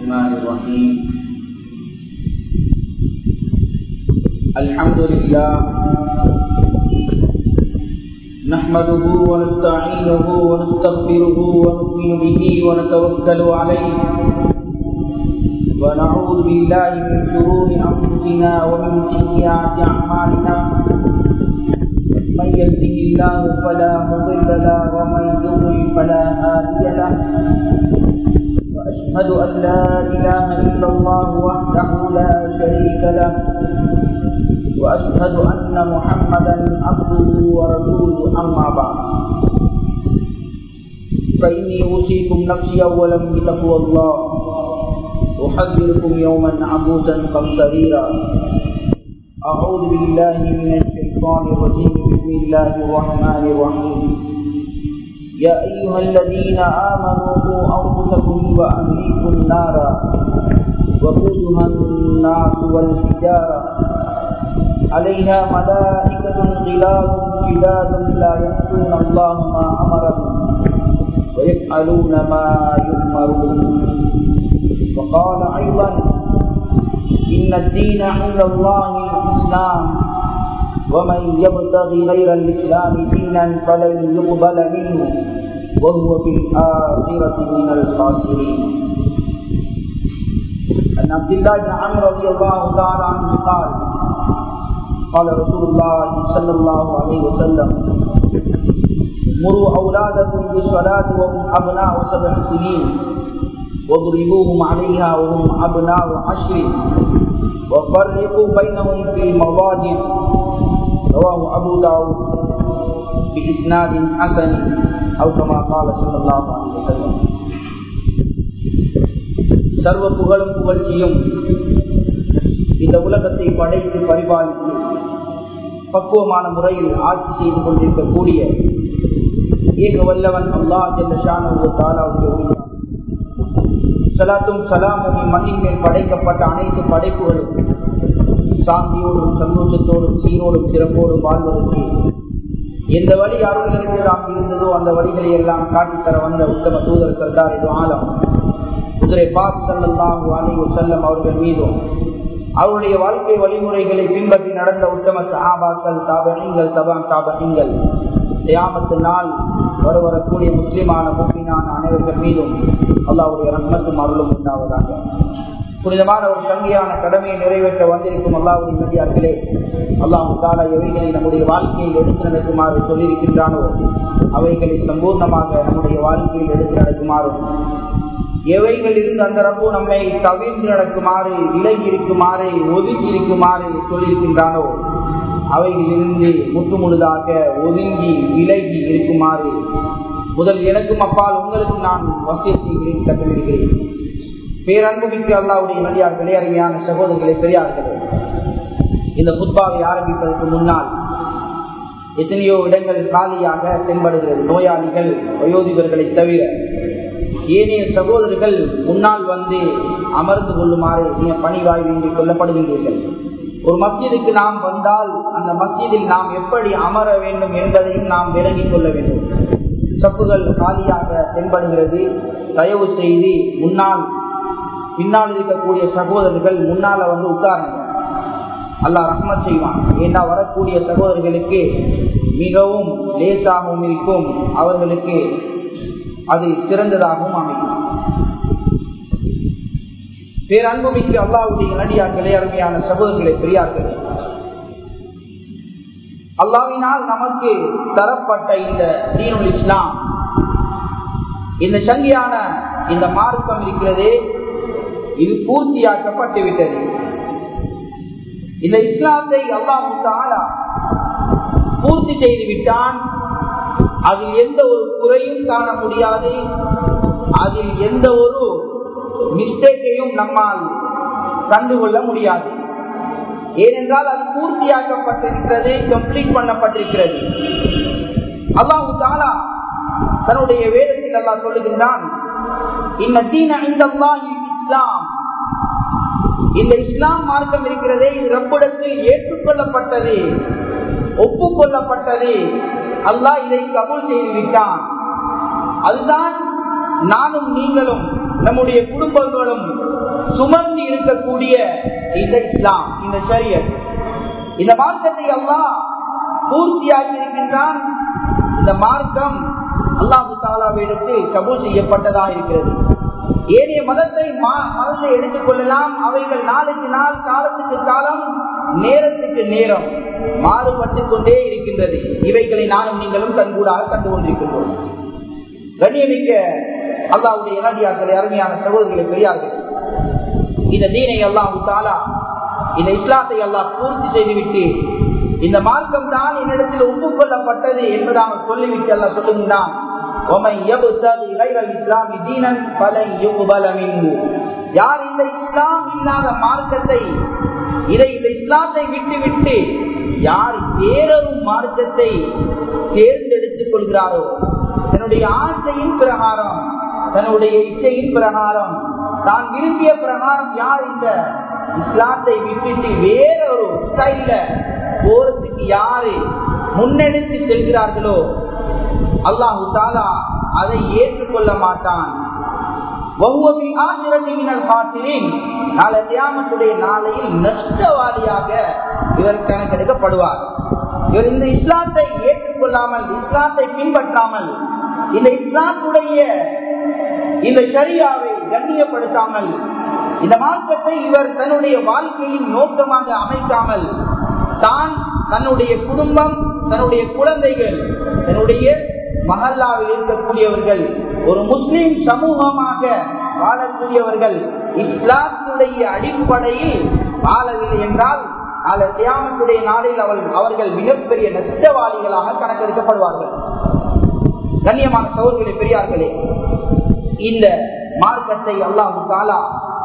الرحمن الرحيم الحمد لله نحمده ونستعينه ونستغفره ونؤمن به ونتوكل عليه ونعوذ بالله من شرور انفسنا ومن سيئات اعمالنا من يهده الله فلا مضل له ومن يضلل فلا هادي له واشهد ان لا اله الا الله وحده لا شريك له واشهد ان محمدا عبده ورسوله اما بعد فاني اوصيكم نفسي اولا بتقوى الله احذركم يوما عبوسا قمطريرا اعوذ بالله من الشيطان الرجيم بسم الله الرحمن الرحيم يا ايها الذين امنوا قوا انفسكم واهليكم نارا وقودها الناس والحجاره عليها ملائكة غلاب شداد لا يعصون الله ما أمرهم ويفعلون ما يؤمرون وقال أيضا إن الدين عند الله الإسلام ومن يبتغي غير الإسلام دينا فلن يقبل منه وهو في الآخرة من الخاسرين عن عبد الله بن عمرو رضي الله تعالى عنه قال قال رسول الله صلى الله عليه وسلم مروا أولادكم بالصلاة وهم أبناء سبع سنين واضربوهم عليها وهم أبناء عشر وفرقوا بينهم في المضاجع رواه أبو داود بإسناد حسن أو كما قال صلى الله عليه وسلم சர்வ புகழும் புகழ்ச்சியும் இந்த உலகத்தை படைத்து பரிபாலித்து பக்குவமான முறையில் ஆட்சி செய்து கொண்டிருக்கக்கூடிய ஏக வல்லவன் அல்லா ஜெல்லாவுக்கு சலாத்தும் சலாமும் மண்ணின் மேல் படைக்கப்பட்ட அனைத்து படைப்புகளும் சாந்தியோடும் சந்தோஷத்தோடும் சீரோடும் சிறப்போடும் வாழ்வதற்கு எந்த வழி அருள்களுக்கு நாம் இருந்ததோ அந்த வழிகளை எல்லாம் காட்டித்தர வந்த உத்தம தூதர் சர்தார் இது ஆலம் குதிரை பாப் சல்லாஹூ அலைவு செல்லம் அவர்கள் மீதும் அவருடைய வாழ்க்கை வழிமுறைகளை பின்பற்றி நடந்த உத்தம சஹாபாக்கள் தாபகங்கள் தபான் தாபகங்கள் தியாமத்து நாள் வர வரக்கூடிய முஸ்லிமான முக்கியமான அனைவர்கள் மீதும் அல்லாவுடைய ரத்னத்தும் அருளும் உண்டாவதாக புனிதமான ஒரு சங்கியான கடமையை நிறைவேற்ற வந்திருக்கும் அல்லாவுடைய நதியார்களே அல்லாஹு தாலா எவைகளை நம்முடைய வாழ்க்கையில் எடுத்து நடக்குமாறு சொல்லியிருக்கின்றானோ அவைகளை சம்பூர்ணமாக நம்முடைய வாழ்க்கையில் எடுத்து நடக்குமாறும் எவைகள் இருந்து அந்த ரப்பு நம்மை தவிர்த்து நடக்குமாறு விலகி இருக்குமாறு ஒதுங்கி இருக்குமாறு சொல்லியிருக்கின்றானோ அவைகளிலிருந்து முற்று முழுதாக ஒதுங்கி விலகி இருக்குமாறு முதல் எனக்கும் அப்பால் உங்களுக்கு நான் வசிய செய்கிறேன் கற்றுவிடுகிறேன் பேரன்புமிக்கு அல்லாவுடைய நடிகார்களே அருமையான சகோதரர்களை பெரியார்களே இந்த புத்பாவை ஆரம்பிப்பதற்கு முன்னால் எத்தனையோ இடங்கள் காலியாக தென்படுகிறது நோயாளிகள் வயோதிபர்களை தவிர ஏனைய சகோதரர்கள் முன்னால் வந்து அமர்ந்து கொள்ளுமாறு நீங்க பணிவாய் வேண்டிக் கொள்ளப்படுகின்றீர்கள் ஒரு மத்தியதுக்கு நாம் வந்தால் அந்த மத்தியதில் நாம் எப்படி அமர வேண்டும் என்பதையும் நாம் விளங்கிக் கொள்ள வேண்டும் சப்புகள் காலியாக தென்படுகிறது தயவு செய்து முன்னால் பின்னால் இருக்கக்கூடிய சகோதரர்கள் முன்னால வந்து உட்காருங்க அல்லா ரஹ்மத் செய்வான் ஏண்டா வரக்கூடிய சகோதரர்களுக்கு மிகவும் லேசாகவும் இருக்கும் அவர்களுக்கு அது சிறந்ததாகவும் அமையும் பேரன்புமிக்கு அல்லாவுடைய நடிகார்களே அருமையான சகோதரர்களை பெரியார்கள் அல்லாவினால் நமக்கு தரப்பட்ட இந்த தீனுல் இஸ்லாம் இந்த சங்கியான இந்த மார்க்கம் இருக்கிறதே இது பூர்த்தியாக்கப்பட்டு விட்டது இந்த இஸ்லாத்தை அல்லாஹு தாலா பூர்த்தி செய்து விட்டான் அதில் எந்த ஒரு குறையும் காண முடியாது அதில் எந்த ஒரு மிஸ்டேக்கையும் நம்மால் கண்டுகொள்ள முடியாது ஏனென்றால் அது பூர்த்தியாக்கப்பட்டிருக்கிறது கம்ப்ளீட் பண்ணப்பட்டிருக்கிறது அல்லாஹு தாலா தன்னுடைய வேதத்தில் அல்லா சொல்லுகின்றான் இந்த தீன இந்த இஸ்லாம் இந்த இஸ்லாம் மார்க்கம் இருக்கிறதே இது ரப்பிடத்தில் ஏற்றுக்கொள்ளப்பட்டது ஒப்புக்கொள்ளப்பட்டது அல்லாஹ் இதை கபூல் செய்து விட்டான் அதுதான் நானும் நீங்களும் நம்முடைய குடும்பங்களும் சுமர்ந்து இருக்கக்கூடிய இந்த இஸ்லாம் இந்த ஷரியத் இந்த மார்க்கத்தை அல்லாஹ் பூர்த்தியாக்கி இருக்கின்றான் இந்த மார்க்கம் அல்லாஹு தாலாவிடத்தில் கபூல் செய்யப்பட்டதா இருக்கிறது ஏனைய மதத்தை மதத்தை எடுத்துக் கொள்ளலாம் அவைகள் நாளுக்கு நாள் காலத்துக்கு காலம் நேரத்துக்கு நேரம் மாறுபட்டு கொண்டே இருக்கின்றது இவைகளை நானும் நீங்களும் கண்கூடாக கண்டு கொண்டிருக்கின்றோம் கண்ணியமிக்க அல்லாவுடைய இனடியாக்களை அருமையான சகோதரிகளை பெரியார்கள் இந்த தீனை அல்லாஹு தாலா இந்த இஸ்லாத்தை அல்லாஹ் பூர்த்தி செய்துவிட்டு இந்த மார்க்கம் தான் என்னிடத்தில் ஒப்புக்கொள்ளப்பட்டது என்பதாக சொல்லிவிட்டு அல்ல சொல்லுகின்றான் யார் இந்த இஸ்லாம் இல்லாத மார்க்கத்தை இதை இந்த இஸ்லாத்தை விட்டு விட்டு யார் வேறொரு மார்க்கத்தை தேர்ந்தெடுத்துக் கொள்கிறாரோ தன்னுடைய ஆசையின் பிரகாரம் தன்னுடைய இச்சையின் பிரகாரம் தான் விரும்பிய பிரகாரம் யார் இந்த இஸ்லாத்தை விட்டுட்டு வேறொரு ஸ்டைல போறதுக்கு யாரு முன்னெடுத்து செல்கிறார்களோ அல்லாஹு தாலா அதை ஏற்றுக்கொள்ள மாட்டான் நாளையில் நஷ்டவாதியாக இவர் கணக்கெடுக்கப்படுவார் இவர் இந்த இஸ்லாத்தை ஏற்றுக்கொள்ளாமல் இஸ்லாத்தை பின்பற்றாமல் இந்த இஸ்லாத்துடைய இந்த சரியாவை கண்ணியப்படுத்தாமல் இந்த மார்க்கத்தை இவர் தன்னுடைய வாழ்க்கையின் நோக்கமாக அமைக்காமல் தான் தன்னுடைய குடும்பம் தன்னுடைய குழந்தைகள் தன்னுடைய மஹல்லாவில் இருக்கக்கூடியவர்கள் ஒரு முஸ்லிம் சமூகமாக வாழக்கூடியவர்கள் இஸ்லாத்துடைய அடிப்படையில் வாழவில்லை என்றால் நாளை தியாமத்துடைய நாளில் அவள் அவர்கள் மிகப்பெரிய நஷ்டவாளிகளாக கணக்கெடுக்கப்படுவார்கள் கண்ணியமான சகோதரர்களே பெரியார்களே இந்த மார்க்கத்தை அல்லாஹு தாலா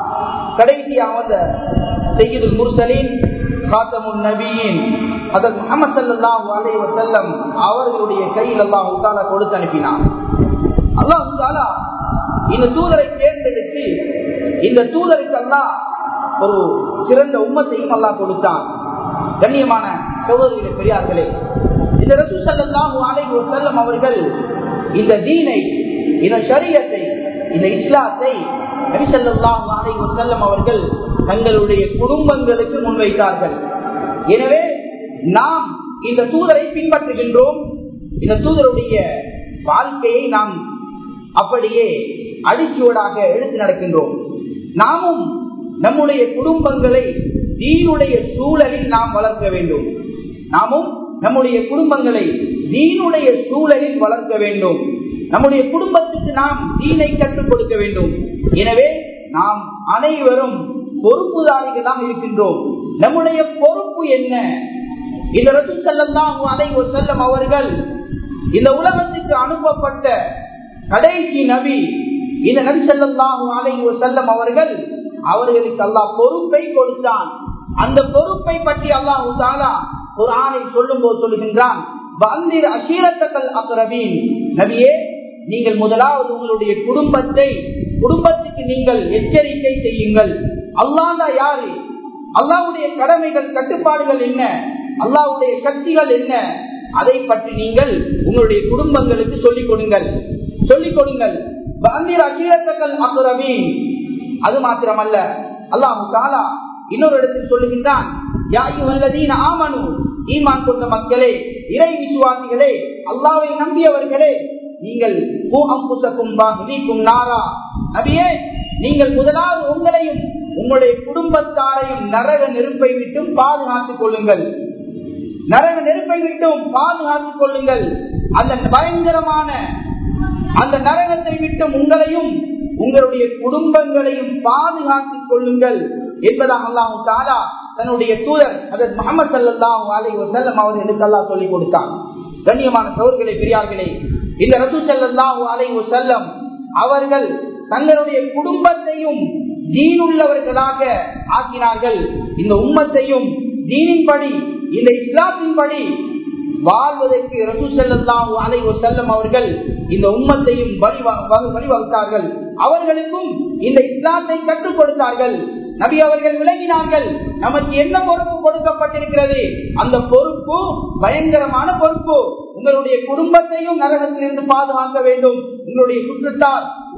கடைசியாக வந்த செய்யுது முர்சலின் காத்தமுன் நபியின் அதன் முகமது சல்லாஹூ அலைஹி வஸல்லம் அவர்களுடைய கையில் அல்லாஹு தாலா கொடுத்து அனுப்பினான் அல்லாஹு தாலா இந்த தூதரை தேர்ந்தெடுத்து இந்த தூதருக்கு அல்லாஹ் ஒரு சிறந்த உம்மத்தையும் அல்லாஹ் கொடுத்தான் கண்ணியமான சகோதரிகளே பெரியார்களே இந்த ரசூ சல்லாஹூ அலைஹி வஸல்லம் அவர்கள் இந்த தீனை இந்த ஷரியத்தை இந்த இஸ்லாத்தை நபிசல்லாஹு அலைஹி வஸல்லம் அவர்கள் தங்களுடைய குடும்பங்களுக்கு முன்வைத்தார்கள் எனவே நாம் இந்த தூதரை பின்பற்றுகின்றோம் இந்த தூதருடைய வாழ்க்கையை நாம் அப்படியே அடிச்சுவடாக எடுத்து நடக்கின்றோம் நாமும் நம்முடைய குடும்பங்களை தீனுடைய சூழலில் நாம் வளர்க்க வேண்டும் நாமும் நம்முடைய குடும்பங்களை தீனுடைய சூழலில் வளர்க்க வேண்டும் நம்முடைய குடும்பத்துக்கு நாம் தீனை கற்றுக் கொடுக்க வேண்டும் எனவே நாம் அனைவரும் பொறுப்புதாரிகளாக இருக்கின்றோம் நம்முடைய பொறுப்பு என்ன இந்த ரசூ செல்லாம் அதை செல்லம் அவர்கள் இந்த உலகத்துக்கு அனுப்பப்பட்ட கடைசி நபி இந்த நபி செல்லாம் அலை செல்லம் அவர்கள் அவர்களுக்கு அல்லாஹ் பொறுப்பை கொடுத்தான் அந்த பொறுப்பை பற்றி அல்லாஹு தாலா ஒரு ஆணை சொல்லும் போது சொல்லுகின்றான் பந்திர் அசீரத்தக்கல் அக்ரபீன் நபியே நீங்கள் முதலாவது உங்களுடைய குடும்பத்தை குடும்பத்துக்கு நீங்கள் எச்சரிக்கை செய்யுங்கள் அல்லாதா யாரு அல்லாவுடைய கடமைகள் கட்டுப்பாடுகள் என்ன அல்லாவுடைய சக்திகள் என்ன அதை பற்றி நீங்கள் உங்களுடைய குடும்பங்களுக்கு சொல்லிக் கொடுங்கள் சொல்லிக் கொடுங்கள் பந்திர் அகீரத்தக்கல் அக்ரபீன் அது மாத்திரமல்ல அல்லாஹு தாலா இன்னொரு இடத்தில் சொல்லுகின்றான் ஆமனு ஈமான் கொண்ட மக்களே இறை விசுவாசிகளே அல்லாவை நம்பியவர்களே நீங்கள் நாரா நபியே நீங்கள் முதலாவது உங்களையும் உங்களுடைய குடும்பத்தாரையும் நரக நெருப்பை விட்டும் பாதுகாத்துக் கொள்ளுங்கள் நரக நெருப்பை விட்டும் பாதுகாத்துக் கொள்ளுங்கள் அந்த பயங்கரமான அந்த நரகத்தை விட்டும் உங்களையும் உங்களுடைய குடும்பங்களையும் பாதுகாத்துக் கொள்ளுங்கள் என்பதாக அல்லாஹு தாலா தன்னுடைய தூதர் அதற்கு முகமது சல்லாஹூ அலை செல்லம் அவர்களுக்கு அல்லா சொல்லிக் கொடுத்தான் கண்ணியமான சோர்களே பெரியார்களே இந்த ரசூ சல்லாஹூ அலை செல்லம் அவர்கள் தங்களுடைய குடும்பத்தையும் தீனுள்ளவர்களாக ஆக்கினார்கள் இந்த உம்மத்தையும் தீனின்படி இந்த இஸ்லாத்தின்படி வாழ்வதற்கு ரசூ செல்லாஹூ அலை செல்லம் அவர்கள் இந்த உம்மத்தையும் வழிவகுத்தார்கள் அவர்களுக்கும் இந்த இஸ்லாத்தை கற்றுக் கொடுத்தார்கள் நபி அவர்கள் விளங்கினார்கள் நமக்கு என்ன பொறுப்பு கொடுக்கப்பட்டிருக்கிறது அந்த பொறுப்பு பயங்கரமான பொறுப்பு உங்களுடைய குடும்பத்தையும் நரகத்திலிருந்து பாதுகாக்க வேண்டும் உங்களுடைய சுற்றத்தார்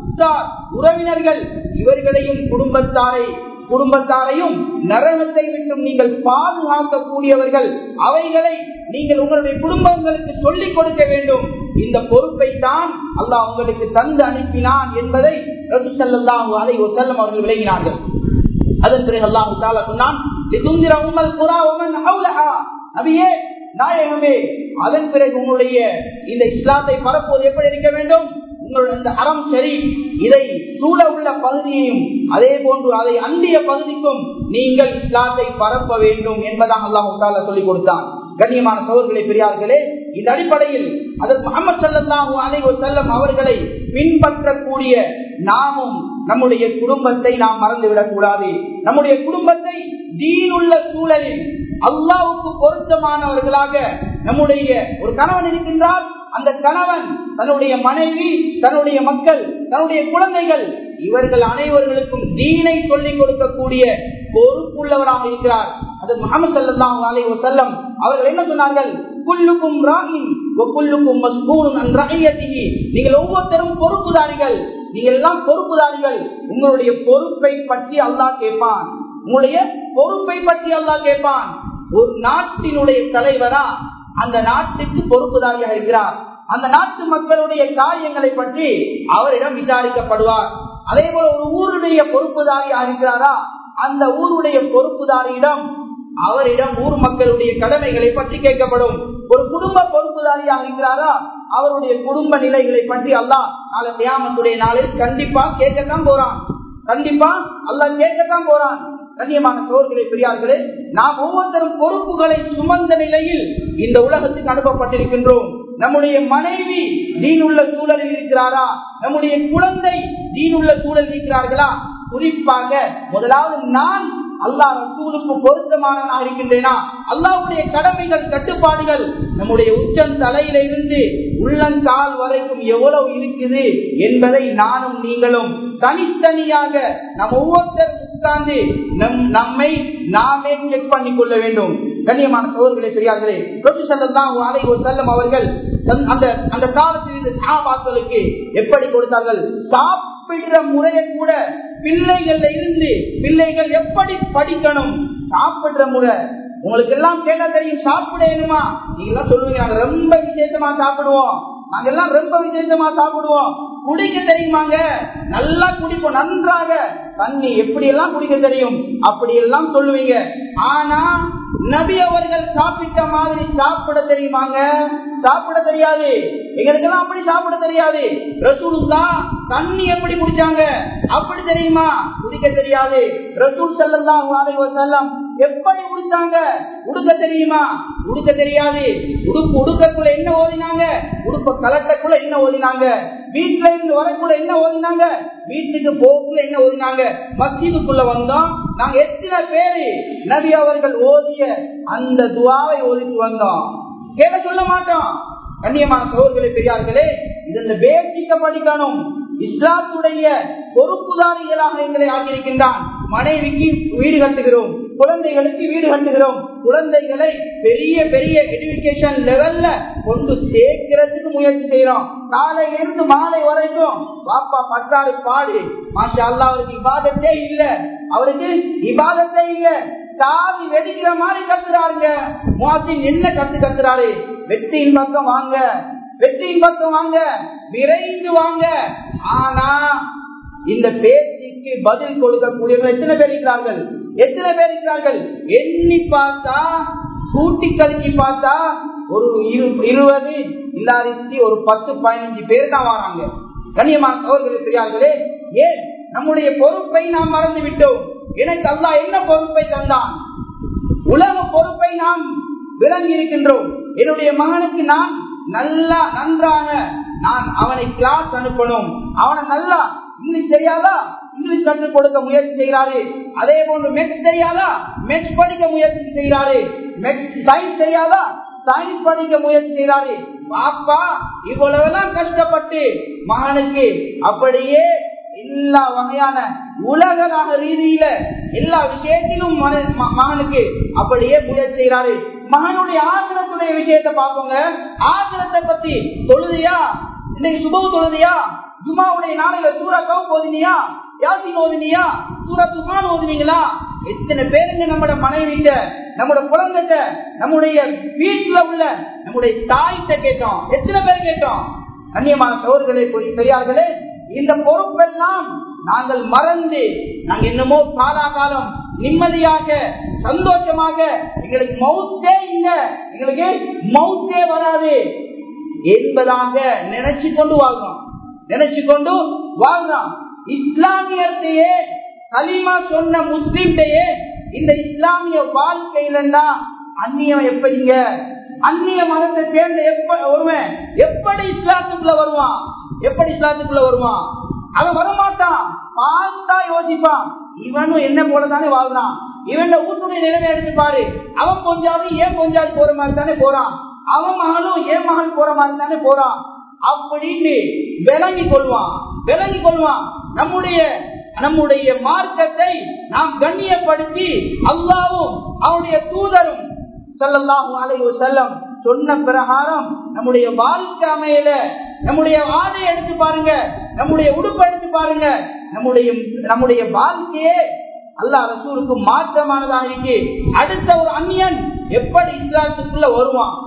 உற்றார் உறவினர்கள் இவர்களையும் குடும்பத்தாரை குடும்பத்தாரையும் நரகத்தை விட்டும் நீங்கள் பாதுகாக்கக்கூடியவர்கள் அவைகளை நீங்கள் உங்களுடைய குடும்பங்களுக்கு சொல்லிக் கொடுக்க வேண்டும் இந்த பொறுப்பை தான் அல்லாஹ் உங்களுக்கு தந்து அனுப்பினான் என்பதை ரசூ ஸல்லல்லாஹு அலைஹி வஸல்லம் அவர்கள் விளங்கினார்கள் அதன் பிறகு அல்லாஹு தாலா சொன்னான் "லிதுந்திர உம்மல் குரா வமன் ஹவுலஹா." நபியே நாயகமே அதன் பிறகு உங்களுடைய இந்த இஸ்லாத்தை பரப்புவது எப்படி இருக்க வேண்டும் உங்களுடைய இந்த அறம் சரி இதை சூழ உள்ள பகுதியையும் அதே போன்று அதை அண்டிய பகுதிக்கும் நீங்கள் இஸ்லாத்தை பரப்ப வேண்டும் என்பதாக அல்லாஹு தாலா சொல்லிக் கொடுத்தான் கண்ணியமான சோர்களே பெரியார்களே இந்த அடிப்படையில் அதற்கு முகமது சல்லாஹூ அலை செல்லம் அவர்களை பின்பற்றக்கூடிய நாமும் நம்முடைய குடும்பத்தை நாம் மறந்துவிடக் கூடாது நம்முடைய குடும்பத்தை தீனுள்ள சூழலில் அல்லாவுக்கு பொருத்தமானவர்களாக நம்முடைய ஒரு கணவன் இருக்கின்றால் அந்த கணவன் தன்னுடைய மனைவி தன்னுடைய மக்கள் தன்னுடைய குழந்தைகள் இவர்கள் அனைவர்களுக்கும் தீனை சொல்லிக் கொடுக்கக்கூடிய பொறுப்புள்ளவராக இருக்கிறார் அது முகமது சல்லாஹூ அலை செல்லம் அவர்கள் என்ன சொன்னார்கள் குல்லுக்கும் ராகின் குல்லுக்கும் மஸ்கூன் அன் ரஹியத்திஹி நீங்கள் ஒவ்வொருத்தரும் பொறுப்புதாரிகள் நீங்கள் எல்லாம் பொறுப்புதாரிகள் உங்களுடைய பொறுப்பை பற்றி அல்லாஹ் கேட்பான் உங்களுடைய பொறுப்பை பற்றி அல்லாஹ் கேட்பான் ஒரு நாட்டினுடைய தலைவரா அந்த நாட்டுக்கு பொறுப்புதாரியாக இருக்கிறார் அந்த நாட்டு மக்களுடைய காரியங்களை பற்றி அவரிடம் விசாரிக்கப்படுவார் அதே போல ஒரு ஊருடைய பொறுப்புதாரியா இருக்கிறாரா அந்த ஊருடைய பொறுப்புதாரியிடம் அவரிடம் ஊர் மக்களுடைய கடமைகளை பற்றி கேட்கப்படும் ஒரு குடும்ப பொறுப்புதாரியாக இருக்கிறாரா அவருடைய குடும்ப நிலைகளை பற்றி அல்லாஹ் நாளை தியாமத்துடைய நாளில் கண்டிப்பா கேட்கத்தான் போறான் கண்டிப்பா அல்லாஹ் கேட்கத்தான் போறான் கண்ணியமான சோர்களே பெரியார்களே நாம் ஒவ்வொருத்தரும் பொறுப்புகளை சுமந்த நிலையில் இந்த உலகத்துக்கு அனுப்பப்பட்டிருக்கின்றோம் நம்முடைய மனைவி தீனுள்ள சூழலில் இருக்கிறாரா நம்முடைய குழந்தை தீனுள்ள சூழல் இருக்கிறார்களா குறிப்பாக முதலாவது நான் அல்லாஹ் ரசூலுக்கு பொருத்தமானவனாக இருக்கின்றேனா அல்லாவுடைய கடமைகள் கட்டுப்பாடுகள் நம்முடைய உச்சம் தலையில இருந்து உள்ளங்கால் வரைக்கும் எவ்வளவு இருக்குது என்பதை நானும் நீங்களும் தனித்தனியாக நம் ஒவ்வொருத்தரும் உட்கார்ந்து நம் நம்மை நாமே செக் பண்ணி கொள்ள வேண்டும் கண்ணியமான சோதர்களே பெரியார்களே செல்லம் அவர்கள் அந்த அந்த காலத்தில் இந்த சாபாக்களுக்கு எப்படி கொடுத்தார்கள் சாப்பிடுற முறையை கூட பிள்ளைகள்ல இருந்து பிள்ளைகள் எப்படி படிக்கணும் சாப்பிடுற முறை உங்களுக்கு எல்லாம் கேட்டா தெரியும் சாப்பிடணுமா நீங்க எல்லாம் சொல்லுவீங்க நாங்க ரொம்ப விசேஷமா சாப்பிடுவோம் நாங்க எல்லாம் ரொம்ப விசேஷமா சாப்பிடுவோம் குடிக்க தெரியுமாங்க நல்லா குடிப்போம் நன்றாக தண்ணி எப்படி எல்லாம் குடிக்க தெரியும் அப்படி எல்லாம் சொல்லுவீங்க ஆனா நபி அவர்கள் சாப்பிட்ட மாதிரி சாப்பிட தெரியுமாங்க சாப்பிட தெரியாது எங்களுக்கு எல்லாம் அப்படி சாப்பிட தெரியாது ரசூலுல்லா தண்ணி எப்படி குடிச்சாங்க அப்படி தெரியுமா குடிக்க தெரியாது ரசூல் செல்லலாம் செல்லம் எப்படி குடிச்சாங்க உடுக்க தெரியுமா உடுக்க தெரியாது உடுப்பு உடுக்கக்குள்ள என்ன ஓதினாங்க உடுப்ப கலட்டக்குள்ள என்ன ஓதினாங்க வீட்டுல இருந்து வரக்குள்ள என்ன ஓதினாங்க வீட்டுக்கு போக்குள்ள என்ன ஓதினாங்க மஸ்ஜிதுக்குள்ள வந்தோம் நாங்க எத்தனை பேரு நபி அவர்கள் ஓதிய அந்த துவாவை ஓதிட்டு வந்தோம் கேட்க சொல்ல மாட்டோம் கண்ணியமான சோர்களே பெரியார்களே இது இந்த பேசிக்க படிக்கணும் இஸ்லாத்துடைய பொறுப்புதாரிகளாக எங்களை ஆக்கியிருக்கின்றான் மனைவிக்கு வீடு கட்டுகிறோம் குழந்தைகளுக்கு வீடு கட்டுகிறோம் குழந்தைகளை பெரிய பெரிய எஜுகேஷன் லெவல்ல கொண்டு சேர்க்கிறதுக்கு முயற்சி செய்யறோம் காலையில இருந்து மாலை வரைக்கும் பாப்பா பட்டாறு பாடு மாஷா அல்லா அவருக்கு இபாதத்தே இல்ல அவருக்கு இபாதத்தே இல்ல சாதி வெடிக்கிற மாதிரி கத்துறாருங்க மோசின் என்ன கத்து கத்துறாரு வெற்றியின் பக்கம் வாங்க வெற்றியின் பக்கம் வாங்க விரைந்து வாங்க ஆனா இந்த பேச்சுக்கு பதில் கொடுக்கக்கூடியவர்கள் எத்தனை பேர் இருக்கிறார்கள் எத்தனை பேர் இருக்கிறார்கள் எண்ணி பார்த்தா கூட்டி கழிச்சு பார்த்தா ஒரு இருபது இல்லாதி ஒரு பத்து பதினஞ்சு பேர் தான் வராங்க கண்ணியமான சோதர்கள் இருக்கிறார்களே ஏன் நம்முடைய பொறுப்பை நாம் மறந்து விட்டோம் எனக்கு அல்லா என்ன பொறுப்பை தந்தான் உலக பொறுப்பை நாம் விளங்கி இருக்கின்றோம் என்னுடைய மகனுக்கு நான் நல்லா நன்றாக நான் அவனை கிளாஸ் அனுப்பணும் அவனை நல்லா இங்கிலீஷ் தெரியாதா இங்கிலீஷ் கற்றுக் கொடுக்க முயற்சி செய்கிறாரு அதே போன்று மெட்ஸ் தெரியாதா மெட்ஸ் படிக்க முயற்சி செய்கிறாரு மெட்ஸ் சயின்ஸ் தெரியாதா சயின்ஸ் படிக்க முயற்சி செய்கிறாரு பாப்பா இவ்வளவுலாம் கஷ்டப்பட்டு மகனுக்கு அப்படியே எல்லா வகையான உலகளாக ரீதியில எல்லா விஷயத்திலும் மகனுக்கு அப்படியே முயற்சி செய்கிறாரு மகனுடைய ஆசிரத்துடைய விஷயத்தை பார்ப்போங்க ஆசிரத்தை பத்தி தொழுதியா இன்னைக்கு சுபவு தொழுதியா ஜுமாவுடைய நாளையில சூரா கவு ஓதினியா யாசின் ஓதினியா சூரா துமான் ஓதினீங்களா எத்தனை பேருங்க நம்மட மனைவிட்ட நம்மட குழந்தைகிட்ட நம்முடைய வீட்டுல உள்ள நம்முடைய தாய்கிட்ட கேட்டோம் எத்தனை பேர் கேட்டோம் கண்ணியமான சோர்களே பெரியார்களே இந்த பொறுப்பெல்லாம் நாங்கள் மறந்து நாங்க என்னமோ காலாகாலம் நிம்மதியாக சந்தோஷமாக எங்களுக்கு மவுத்தே இல்ல எங்களுக்கு மவுத்தே வராது என்பதாக நினைச்சு கொண்டு வாழ்றோம் நினைச்சு கொண்டு வாழ்றோம் இஸ்லாமியத்தையே கலிமா சொன்ன முஸ்லிம்டையே இந்த இஸ்லாமிய வாழ்க்கையில அந்நியம் எப்படிங்க அந்நிய மதத்தை சேர்ந்த எப்ப வருவேன் எப்படி இஸ்லாத்துக்குள்ள வருவான் எப்படி இஸ்லாத்துக்குள்ள வருவான் அவன் வரமாட்டான் பார்த்தா யோசிப்பான் இவனும் என்ன போலதானே வாழ்றான் இவன் வீட்டுடைய நிலைமை எடுத்து பாரு அவன் கொஞ்சாவது ஏன் கொஞ்சாவது போற மாதிரி தானே போறான் அவன் மகனும் ஏன் மகன் போற மாதிரி தானே போறான் அப்படின்னு விளங்கி கொள்வான் விளங்கி கொள்வான் நம்முடைய நம்முடைய மார்க்கத்தை நாம் கண்ணியப்படுத்தி அல்லாவும் அவனுடைய தூதரும் செல்லலாம் அலைவ செல்லம் சொன்ன பிரகாரம் நம்முடைய வாழ்க்கை அமையல நம்முடைய ஆடை எடுத்து பாருங்க நம்முடைய உடுப்பு எடுத்து பாருங்க நம்முடைய நம்முடைய வாழ்க்கையே அல்லா ரசூலுக்கு மாற்றமானதாக இருக்கு அடுத்த ஒரு அந்நியன் எப்படி இஸ்லாத்துக்குள்ள வருவான்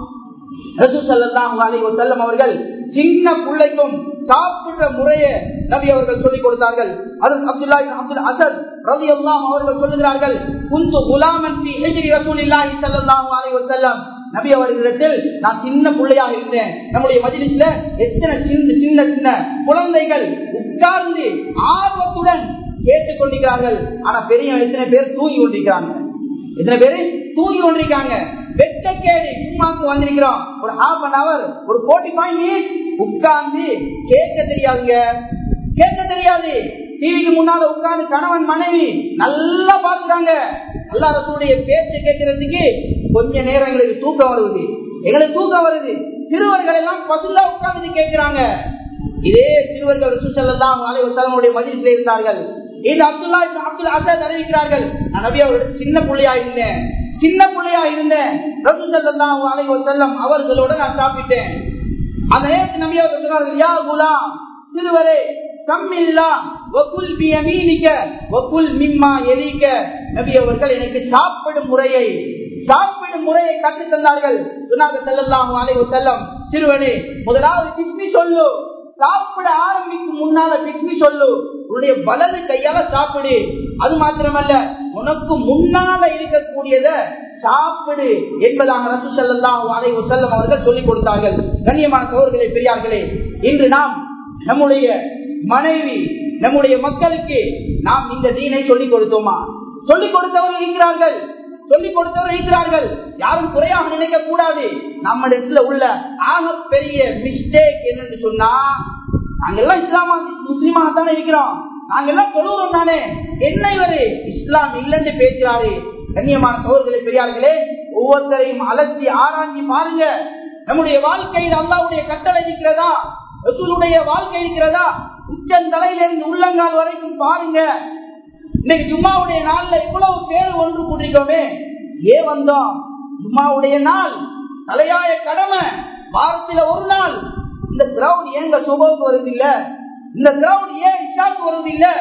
செல்லம் அவர்கள் சின்ன பிள்ளைக்கும் சாப்பிடுற முறையை நபி அவர்கள் சொல்லிக் கொடுத்தார்கள் அது அப்துல்லா அப்துல் அசத் ரவி அல்லாம் அவர்கள் சொல்லுகிறார்கள் குந்து குலாமன் ரசூலில்லாஹி ஸல்லல்லாஹு அலைஹி வஸல்லம் நபி அவர்களிடத்தில் நான் சின்ன பிள்ளையாக இருந்தேன் நம்முடைய மஜிலிஸ்ல எத்தனை சின்ன சின்ன சின்ன குழந்தைகள் உட்கார்ந்து ஆர்வத்துடன் கேட்டுக் கொண்டிருக்கிறார்கள் ஆனா பெரிய எத்தனை பேர் தூங்கி கொண்டிருக்கிறாங்க எத்தனை பேரு தூங்கி கொண்டிருக்காங்க வெட்டக்கேடு சும்மாக்கு வந்திருக்கிறோம் ஒரு ஹாஃப் அன் அவர் ஒரு போட்டி பாயிண்ட் உட்கார்ந்து கேட்க தெரியாதுங்க கேட்க தெரியாது டிவிக்கு முன்னால உட்கார்ந்து கணவன் மனைவி நல்லா பாக்குறாங்க அல்லா ரசூடைய பேச்சு கேட்கறதுக்கு கொஞ்ச நேரம் எங்களுக்கு தூக்கம் வருது எங்களுக்கு தூக்கம் வருது சிறுவர்கள் எல்லாம் பசுல்லா உட்கார்ந்து கேட்கிறாங்க இதே சிறுவர்கள் ரசூசல்லாம் அலைவசலமுடைய மதிப்பில் இருந்தார்கள் இது அப்துல்லா அப்துல் அசாத் அறிவிக்கிறார்கள் நான் நபி அவரோட சின்ன பிள்ளையா இருந்தேன் சின்ன பிள்ளையா இருந்தேன் ரசூசல்லாம் அலைவசல்லம் அவர்களோட நான் சாப்பிட்டேன் அந்த நேரத்தில் நபி அவர்கள் சொன்னார்கள் யா குலாம் சிறுவரே கம்மில்லா வகுல் பியமீனிக்க வகுல் மிம்மா எலிக்க நபி அவர்கள் எனக்கு சாப்பிடும் முறையை சாப்பிடும் முறையை கற்று தந்தார்கள் சொன்னாங்க செல்லலாம் அலைவு செல்லம் சிறுவனே முதலாவது கிஸ்மி சொல்லு சாப்பிட ஆரம்பிக்கும் முன்னால கிஸ்மி சொல்லு உன்னுடைய வலது கையால சாப்பிடு அது மாத்திரமல்ல உனக்கு முன்னால இருக்கக்கூடியத சாப்பிடு என்பதாக ரசு செல்லாம் அலைவு செல்லம் அவர்கள் சொல்லிக் கொடுத்தார்கள் கண்ணியமான சோர்களே பெரியார்களே இன்று நாம் நம்முடைய மனைவி நம்முடைய மக்களுக்கு நாம் இந்த தீனை சொல்லிக் கொடுத்தோமா சொல்லிக் கொடுத்தவர்கள் இருக்கிறார்கள் சொல்லிக் கொடுத்தவர்கள் இருக்கிறார்கள் யாரும் குறையாக நினைக்க கூடாது நம்ம இடத்துல உள்ள ஆக பெரிய மிஸ்டேக் என்னன்னு சொன்னா நாங்கெல்லாம் இஸ்லாமா முஸ்லீமாக தானே இருக்கிறோம் நாங்கெல்லாம் தொழுகிறோம் தானே என்ன இவரு இஸ்லாம் இல்லைன்னு பேசுறாரு கண்ணியமான சோர்களே பெரியார்களே ஒவ்வொருத்தரையும் அலசி ஆராய்ச்சி பாருங்க நம்முடைய வாழ்க்கையில் அல்லாவுடைய கட்டளை இருக்கிறதா ரசூலுடைய வாழ்க்கை இருக்கிறதா உச்சந்தலையிலிருந்து உள்ளங்கால் வரைக்கும் பாருங்க இன்னைக்கு ஜும்மாவுடைய நாள்ல இவ்வளவு பேர் ஒன்று கூட்டிருக்கோமே ஏன் வந்தோம் ஜும்மாவுடைய நாள் தலையாய கடமை வாரத்துல ஒரு நாள் இந்த கிரௌண்ட் ஏங்க சுபவுக்கு வருது இல்ல இந்த கிரௌண்ட் ஏன் இஷாக்கு வருவது இல்ல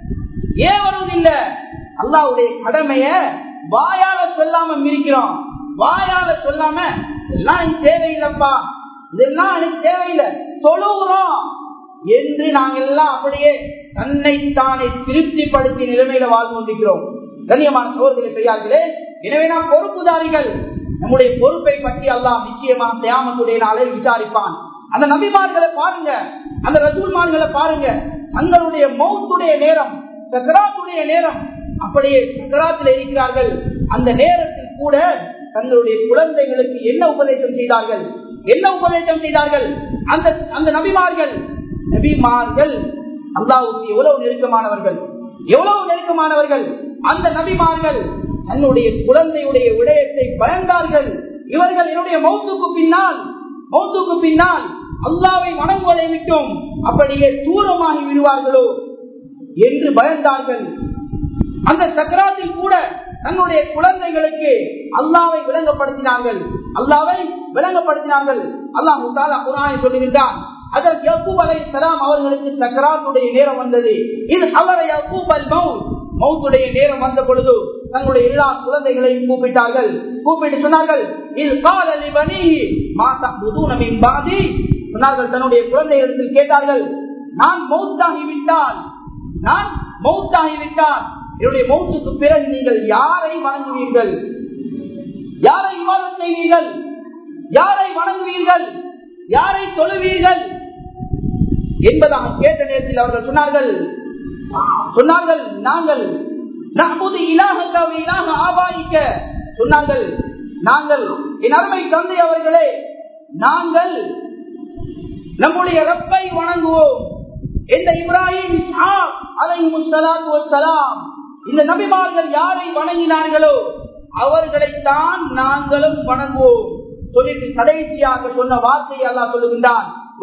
ஏன் வருவது இல்ல அல்லாவுடைய கடமைய வாயால சொல்லாம மிரிக்கிறோம் வாயால சொல்லாம எல்லாம் எனக்கு தேவையில்லைப்பா இதெல்லாம் எனக்கு தேவையில்லை தொழுகிறோம் என்று நாங்கள் எல்லாம் அப்படியே தன்னைத்தானே திருப்திப்படுத்தி நிலைமையில வாழ்ந்து கொண்டிருக்கிறோம் கண்ணியமான சோதனை பெரியார்களே எனவே நாம் பொறுப்புதாரிகள் நம்முடைய பொறுப்பை பற்றி அல்லாம் நிச்சயமா தியாமத்துடைய நாளில் விசாரிப்பான் அந்த நபிமார்களை பாருங்க அந்த ரசூல்மார்களை பாருங்க தங்களுடைய மௌத்துடைய நேரம் சக்கராத்துடைய நேரம் அப்படியே சக்கராத்தில் இருக்கிறார்கள் அந்த நேரத்தில் கூட தங்களுடைய குழந்தைகளுக்கு என்ன உபதேசம் செய்தார்கள் என்ன உபதேசம் செய்தார்கள் அந்த அந்த நபிமார்கள் நபிமார்கள் அல்லாவுக்கு எவ்வளவு நெருக்கமானவர்கள் எவ்வளவு நெருக்கமானவர்கள் அந்த நபிமார்கள் தன்னுடைய குழந்தையுடைய விடயத்தை பயந்தார்கள் இவர்கள் என்னுடைய மௌத்துக்கு பின்னால் மௌத்துக்கு பின்னால் அல்லாவை வணங்குவதை விட்டும் அப்படியே தூரமாகி விடுவார்களோ என்று பயந்தார்கள் அந்த சக்கராத்தில் கூட தன்னுடைய குழந்தைகளுக்கு அல்லாவை விளங்கப்படுத்தினார்கள் அல்லாவை விளங்கப்படுத்தினார்கள் அல்லாஹ் குரானை சொல்லுகின்றான் அதற்கு யக்கூப் அலை சலாம் அவர்களுக்கு சக்கராத்துடைய நேரம் வந்தது இது அவரை யக்கூப் அல் மவுத் மவுத்துடைய நேரம் வந்த பொழுது தங்களுடைய எல்லா குழந்தைகளையும் கூப்பிட்டார்கள் கூப்பிட்டு சொன்னார்கள் இது காலி பணி மாதா புது நமின் பாதி சொன்னார்கள் தன்னுடைய குழந்தைகளிடத்தில் கேட்டார்கள் நான் மௌத்தாகி விட்டால் நான் மௌத்தாகி விட்டால் என்னுடைய மௌத்துக்கு பிறகு நீங்கள் யாரை வணங்குவீர்கள் யாரை விவாதம் செய்வீர்கள் யாரை வணங்குவீர்கள் யாரை தொழுவீர்கள் என்பதாக கேட்ட நேரத்தில் அவர்கள் சொன்னார்கள் சொன்னார்கள் நாங்கள் நம்புது இலாக இலாக ஆபாதிக்க சொன்னார்கள் நாங்கள் என் அருமை தந்தை அவர்களே நாங்கள் நம்முடைய ரப்பை வணங்குவோம் இந்த இப்ராஹிம் அலைஹிஸ்ஸலாம் இந்த நபிமார்கள் யாரை வணங்கினார்களோ அவர்களைத்தான் நாங்களும் வணங்குவோம் சொல்லிட்டு கடைசியாக சொன்ன வார்த்தையை அல்லாஹ் சொல்லுகின்றான்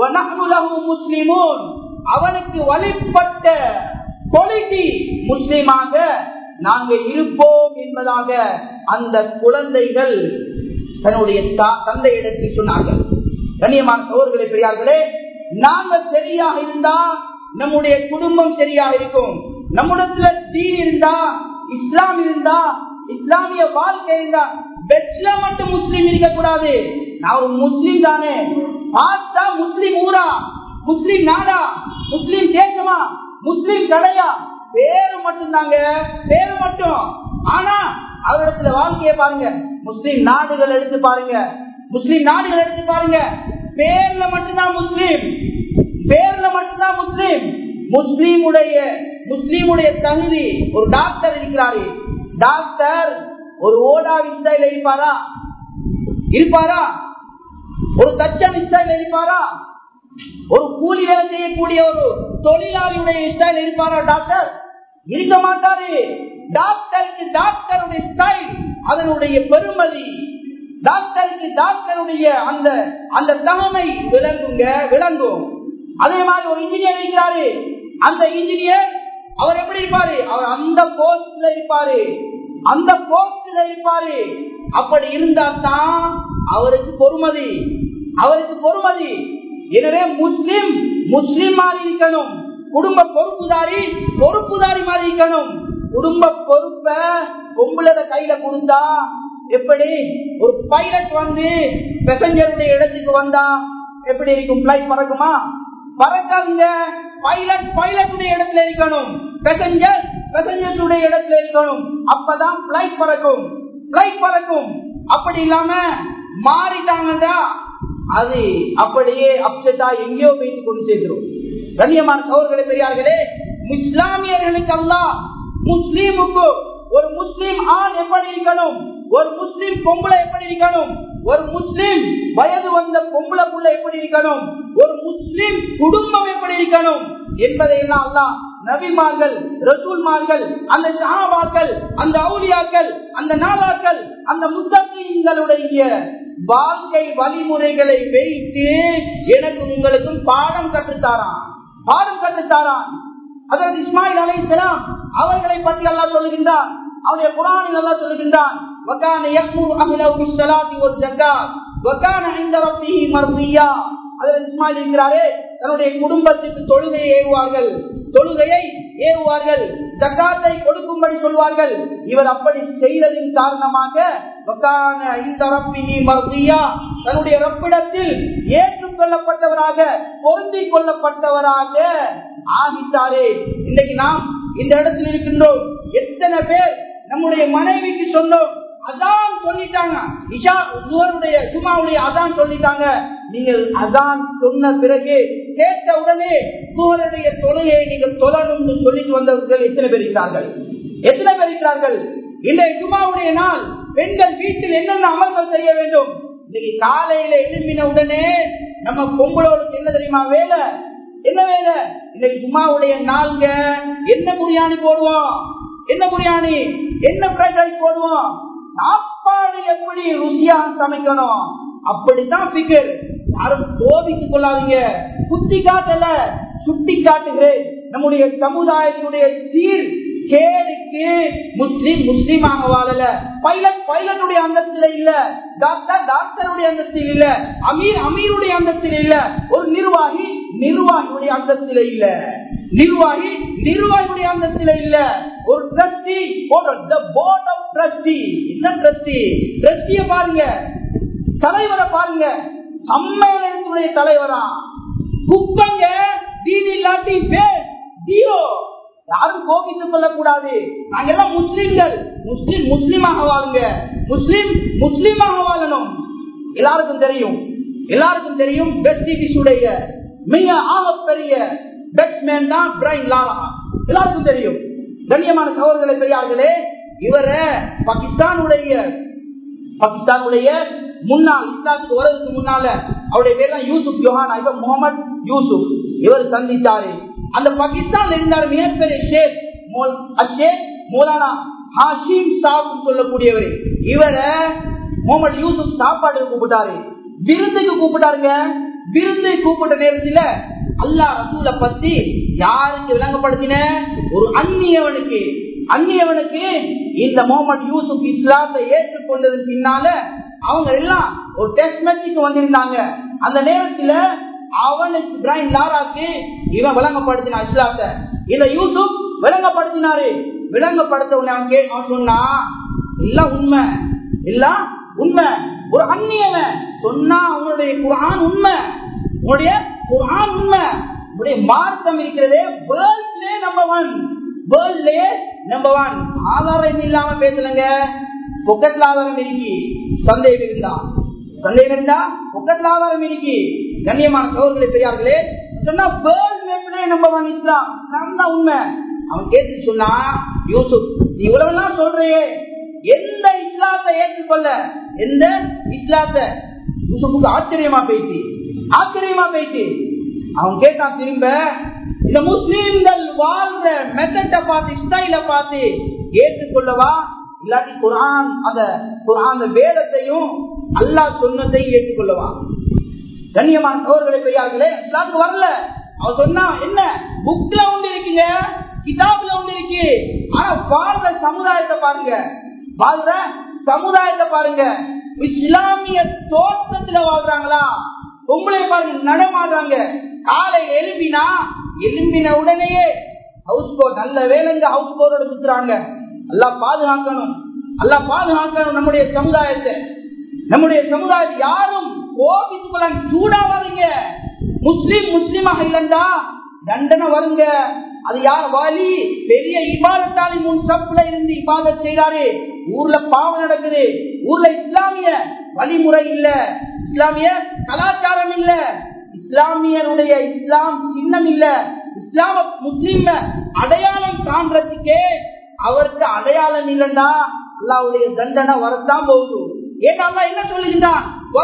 முஸ்லிமோன் அவனுக்கு வழிபட்ட கொலிட்டி முஸ்லிமாக நாங்கள் இருப்போம் என்பதாக அந்த குழந்தைகள் தன்னுடைய தந்தையிடத்தில் சொன்னார்கள் கண்ணியமான சோர்களே பெரியார்களே நாங்கள் சரியாக இருந்தா நம்முடைய குடும்பம் சரியாக இருக்கும் நம்முடத்துல தீன் இருந்தா இஸ்லாம் இருந்தா இஸ்லாமிய வாழ்க்கை இருந்தா பெட்ல மட்டும் முஸ்லீம் இருக்க கூடாது நான் ஒரு முஸ்லீம் தானே பார்த்தா முஸ்லீம் ஊரா முஸ்லீம் நாடா முஸ்லீம் தேசமா முஸ்லீம் கடையா பேரு மட்டும் தாங்க பேரு மட்டும் ஆனா அவரிடத்துல வாழ்க்கைய பாருங்க முஸ்லீம் நாடுகள் எடுத்து பாருங்க முஸ்லீம் நாடுகள் எடுத்து பாருங்க பேர்ல மட்டும்தான் முஸ்லீம் பேர்ல மட்டும்தான் முஸ்லீம் முஸ்லீமுடைய முஸ்லீமுடைய தகுதி ஒரு டாக்டர் இருக்கிறாரு டாக்டர் ஒரு ஓடா விஸ்டைல இருப்பாரா இருப்பாரா ஒரு தச்ச விஸ்டைல இருப்பாரா ஒரு கூலி வேலை செய்யக்கூடிய ஒரு தொழிலாளியுடைய ஸ்டைல் இருப்பாரா டாக்டர் இருக்க மாட்டாரு டாக்டருக்கு டாக்டருடைய ஸ்டைல் அதனுடைய பெருமதி டாக்டருக்கு டாக்டருடைய அந்த அந்த தகமை விளங்குங்க விளங்கும் அதே மாதிரி ஒரு இன்ஜினியர் இருக்கிறாரு அந்த இன்ஜினியர் அவர் எப்படி இருப்பாரு அவர் அந்த போஸ்ட்ல இருப்பாரு அந்த போஸ்ட்ல இருப்பாரு அப்படி இருந்தா தான் அவருக்கு பொறுமதி அவருக்கு பொறுமதி எனவே முஸ்லிம் முஸ்லிம் மாதிரி இருக்கணும் குடும்ப பொறுப்புதாரி பொறுப்புதாரி மாதிரி இருக்கணும் குடும்ப பொறுப்ப பொம்பளை கையில கொடுத்தா எப்படி ஒரு பைலட் வந்து பேசஞ்சருடைய இடத்துக்கு வந்தா எப்படி இருக்கும் பிளைட் பறக்குமா பறக்காதுங்க பைலட் பைலட்டுடைய இடத்துல இருக்கணும் பேசஞ்சர் பேசஞ்சருடைய இடத்துல இருக்கணும் அப்பதான் பிளைட் பறக்கும் பிளைட் பறக்கும் அப்படி இல்லாம மாறிட்டாங்கடா அது அப்படியே அப்செட்டா எங்கேயோ போயிட்டு கொண்டு சேர்க்கிறோம் கண்ணியமான சோர்களே பெரியார்களே இஸ்லாமியர்களுக்கு அல்ல முஸ்லீமுக்கு ஒரு முஸ்லீம் ஆண் எப்படி இருக்கணும் ஒரு முஸ்லீம் பொம்பளை எப்படி இருக்கணும் ஒரு முஸ்லீம் வயது வந்த பொம்பளை புள்ள எப்படி இருக்கணும் ஒரு முஸ்லீம் குடும்பம் எப்படி இருக்கணும் என்பதை எல்லாம் அல்லா நபிமார்கள் ரசூல்மார்கள் அந்த சஹாபாக்கள் அந்த அவுலியாக்கள் அந்த நாளாக்கள் அந்த முத்தகங்களுடைய வாழ்க்கை வழிமுறைகளை வைத்து எனக்கு உங்களுக்கும் பாடம் கற்றுத்தாரான் பாடம் கற்றுத்தாரான் அதற்கு இஸ்மாயில் அலை அவர்களை பற்றி அல்லா சொல்லுகின்றான் அவருடைய குரானில் அல்லா சொல்லுகின்றான் وكان يأمر أهله بالصلاة والزكاة وكان عند ربه مرضيا அதில் இஸ்மாயில் இருக்கிறாரே தன்னுடைய குடும்பத்துக்கு தொழுகையை ஏவுவார்கள் தொழுகையை ஏவுவார்கள் ஜக்காத்தை கொடுக்கும்படி சொல்வார்கள் இவர் அப்படி செய்ததின் காரணமாக தன்னுடைய ரப்பிடத்தில் ஏற்றுக்கொள்ளப்பட்டவராக பொருந்தி கொள்ளப்பட்டவராக ஆகிட்டாரே இன்னைக்கு நாம் இந்த இடத்தில் இருக்கின்றோம் எத்தனை பேர் நம்முடைய மனைவிக்கு சொன்னோம் அதான் சொல்லிட்டாங்க இஷா உடைய சுமாவுடைய அதான் சொல்லிட்டாங்க நீங்கள் அதான் சொன்ன பிறகு கேட்ட உடனே சுவருடைய தொழுகையை நீங்கள் தொழணும் சொல்லிட்டு வந்தவர்கள் எத்தனை பேர் இருக்கிறார்கள் எத்தனை பேர் இருக்கிறார்கள் இன்றைய சுமாவுடைய நாள் பெண்கள் வீட்டில் என்னென்ன அமல்கள் செய்ய வேண்டும் இன்னைக்கு காலையில எழுப்பின உடனே நம்ம பொங்கலோடு என்ன தெரியுமா வேலை என்ன வேலை இன்னைக்கு சும்மாவுடைய நாள்ங்க என்ன பிரியாணி போடுவோம் என்ன பிரியாணி என்ன ஃப்ரைட் ரைஸ் போடுவோம் சாப்பாடு எப்படி ருசியா சமைக்கணும் அப்படித்தான் பிக்கர் யாரும் கோபித்துக் கொள்ளாதீங்க குத்தி காட்டல சுட்டி காட்டுகிறேன் நம்முடைய சமுதாயத்தினுடைய சீர் கேடுக்கு முஸ்லிம் முஸ்லிமாக வாழல பைலட் பைலட்டுடைய அந்தஸ்தில இல்ல டாக்டர் டாக்டருடைய அந்தஸ்தில் இல்ல அமீர் அமீருடைய அந்தஸ்தில் இல்ல ஒரு நிர்வாகி நிர்வாகியுடைய அந்தஸ்தில இல்ல நிர்வாகி நிர்வாகியுடைய அந்தஸ்தில இல்ல ஒரு ட்ரஸ்டி போர்ட் ஆஃப் ட்ரஸ்டி என்ன ட்ரஸ்டி ட்ரஸ்டிய பாருங்க தலைவரை பாருங்க சம்மேளனத்துடைய தலைவரா குப்பங்க தீதி இல்லாட்டி பேர் ஜீரோ யாரும் கோபித்துக் கொள்ளக்கூடாது நாங்க எல்லாம் முஸ்லிம்கள் முஸ்லிம் முஸ்லிமாக வாழுங்க முஸ்லிம் முஸ்லிமாக வாழணும் எல்லாருக்கும் தெரியும் எல்லாருக்கும் தெரியும் வெஸ்ட் இண்டீஸுடைய மிக ஆகப்பெரிய பேட்ஸ்மேன் தான் பிரைன் லாரா எல்லாருக்கும் தெரியும் கண்ணியமான சகோதரர்களை பெரியார்களே இவர பாகிஸ்தானுடைய பாகிஸ்தானுடைய முன்னாள் இஸ்லாத்துக்கு வரதுக்கு முன்னால அவருடைய பேர் தான் யூசுப் ஜோஹானா இப்ப முகமது யூசுப் இவர் சந்தித்தாரு அந்த பாகிஸ்தான்ல இருந்தார் மிகப்பெரிய ஷேக் ஷேக் மௌலானா ஹாஷிம் சாப் சொல்லக்கூடியவர் இவர முகமது யூசுப் சாப்பாடு கூப்பிட்டாரு விருந்துக்கு கூப்பிட்டாருங்க விருந்து கூப்பிட்ட நேரத்துல அல்லா ரசூல பத்தி யாருக்கு விளங்கப்படுத்தின ஒரு அந்நியவனுக்கு அந்நியவனுக்கு இந்த முகமது யூசுப் இஸ்லாத்தை ஏற்றுக்கொண்டது பின்னால அவங்க எல்லாம் ஒரு டெஸ்ட் மேட்சுக்கு வந்திருந்தாங்க அந்த நேரத்துல அவனுக்கு இப்ராஹிம் லாராக்கு இவன் விளங்கப்படுத்தினா இஸ்லாத்தை இந்த யூசுப் விளங்கப்படுத்தினாரு விளங்கப்படுத்த உடனே அவன் கே அவன் சொன்னா எல்லாம் உண்மை எல்லாம் உண்மை ஒரு அந்நியவன் சொன்னா அவனுடைய குரான் உண்மை உன்னுடைய குரான் உண்மை உன்னுடைய மார்க்கம் இருக்கிறதே வேர்ல்ட்லே நம்பர் ஒன் வேர்ல்ட்லயே நம்பர் ஒன் ஆதாரம் இல்லாம பேசலங்க பொக்கெட்ல ஆதாரம் இருக்கி சந்தேகம் இருந்தா சந்தேகம் இருந்தா பொக்கெட்ல ஆதாரம் இருக்கி கண்ணியமான சோழர்களை பெரியார்களே சொன்னா வேர்ல்ட் மேப்லயே நம்பர் ஒன் இஸ்லாம் நான் தான் உண்மை அவன் கேட்டு சொன்னா யூசுப் நீ இவ்வளவெல்லாம் சொல்றியே எந்த இஸ்லாத்தை ஏற்றுக்கொள்ள எந்த இஸ்லாத்தை யூசுப்புக்கு ஆச்சரியமா பேசி ஆச்சரியமா பேசி அவன் கேட்டான் திரும்ப இந்த முஸ்லீம்கள் வாழ்ற மெத்தட்டை பார்த்து ஸ்டைல பார்த்து ஏற்றுக்கொள்ளவா இல்லாட்டி குரான் அந்த குரான் வேதத்தையும் அல்லாஹ் சொன்னதையும் ஏற்றுக்கொள்ளவா கண்ணியமான சோழர்களை பெரியார்களே இஸ்லாத்துக்கு வரல அவன் சொன்னா என்ன புக்ல ஒன்று இருக்குங்க கிதாப்ல ஒன்று இருக்கு ஆனா வாழ்ற சமுதாயத்தை பாருங்க வாழ்ற சமுதாயத்தை பாருங்க இஸ்லாமிய தோற்றத்துல வாழ்றாங்களா பொம்பளை பாருங்க நடமாடுறாங்க காலை எழுப்பினா எழும்பின உடனேயே ஹவுஸ் கோட் நல்ல வேலைங்க ஹவுஸ் கோரோட சுத்துறாங்க எல்லாம் பாதுகாக்கணும் எல்லாம் பாதுகாக்கணும் நம்முடைய சமுதாயத்தை நம்முடைய சமுதாயத்தை யாரும் கோபித்துக்கொள்ள சூடாவாதீங்க முஸ்லீம் முஸ்லீமாக இல்லைண்டா தண்டனை வருங்க அது யார் வாலி பெரிய இபாதத்தாலி முன் சப்ல இருந்து இபாதத் செய்யறாரு ஊர்ல பாவம் நடக்குது ஊர்ல இஸ்லாமிய வழிமுறை இல்ல இஸ்லாமிய கலாச்சாரம் இல்ல இஸ்லாமியனுடைய இஸ்லாம் சின்னம் இல்ல இஸ்லாம முஸ்லீம் அடையாளம் காண்றதுக்கே அவருக்கு அடையாளம் இல்லைன்னா அல்லாவுடைய தண்டனை வரத்தான் போகுது ஏன் அல்லா என்ன சொல்லுகின்றான்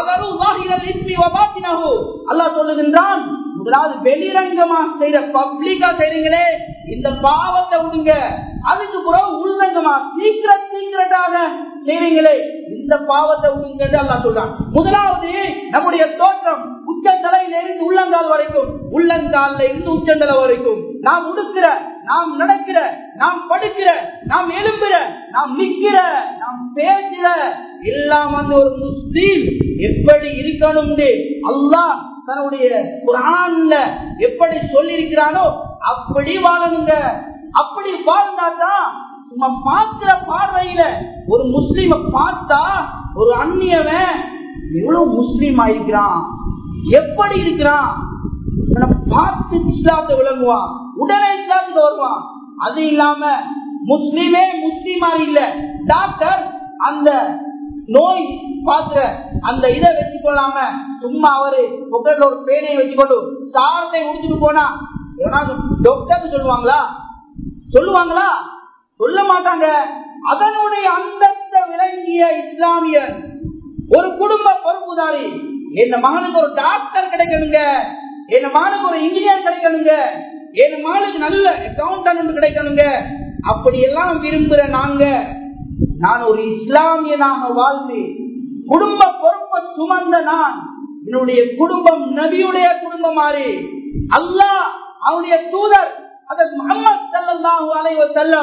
அல்லா சொல்லுகின்றான் முதலாவது வெளிரங்கமா செய்யற பப்ளிக்கா செய்றீங்களே இந்த பாவத்தை விடுங்க அதுக்கு பிறகு உள்ரங்கமா சீக்கிரம் சீக்கிரட்டாக செய்றீங்களே இந்த பாவத்தை விடுங்க அல்லா சொல்றான் முதலாவது நம்முடைய தோற்றம் உச்சந்தலையில இருந்து உள்ளங்கால் வரைக்கும் உள்ளங்கால்ல இருந்து உச்சந்தலை வரைக்கும் நாம் உடுக்கிற நாம் நடக்கிற நாம் படுக்கிற நாம் எழும்புற நாம் நிக்கிற நாம் பேசுற எல்லாம் வந்து ஒரு முஸ்லீம் எப்படி இருக்கணும் அல்லாஹ் தன்னுடைய குரான்ல எப்படி சொல்லி இருக்கிறானோ அப்படி வாழணுங்க அப்படி வாழ்ந்தாதான் சும்மா பார்க்கிற பார்வையில ஒரு முஸ்லீம பார்த்தா ஒரு அந்நியவன் எவ்வளவு முஸ்லீம் ஆயிருக்கிறான் எப்படி இருக்கிறான் பார்த்து இஸ்லாத்தை விளங்குவான் உடனே இஸ்லாத்துக்கு வருவான் அது இல்லாம முஸ்லீமே முஸ்லீமா இல்ல டாக்டர் அந்த நோய் பாக்குற அந்த இதை வச்சுக்கொள்ளாம சும்மா அவரு புகழ்ல ஒரு பேனையை வச்சுக்கொண்டு சாரத்தை உடிச்சுட்டு போனா டாக்டர் சொல்லுவாங்களா சொல்லுவாங்களா சொல்ல மாட்டாங்க அதனுடைய அந்தஸ்த விளங்கிய இஸ்லாமியன் ஒரு குடும்ப பொறுப்புதாரி என் மகனுக்கு ஒரு டாக்டர் கிடைக்கணுங்க என் மகனுக்கு ஒரு இன்ஜினியர் கிடைக்கணுங்க என் மகனுக்கு நல்ல அக்கௌண்டன்ட் கிடைக்கணுங்க அப்படி எல்லாம் விரும்புற நாங்க நான் ஒரு இஸ்லாமியனாக வாழ்ந்து குடும்ப பொறுப்பை சுமந்த நான் என்னுடைய குடும்பம் நபியுடைய குடும்பம் மாறி அல்லாஹ் அவனுடைய தூதர் அதற்கு முகமது சல்லாஹூ அலைவ செல்லம்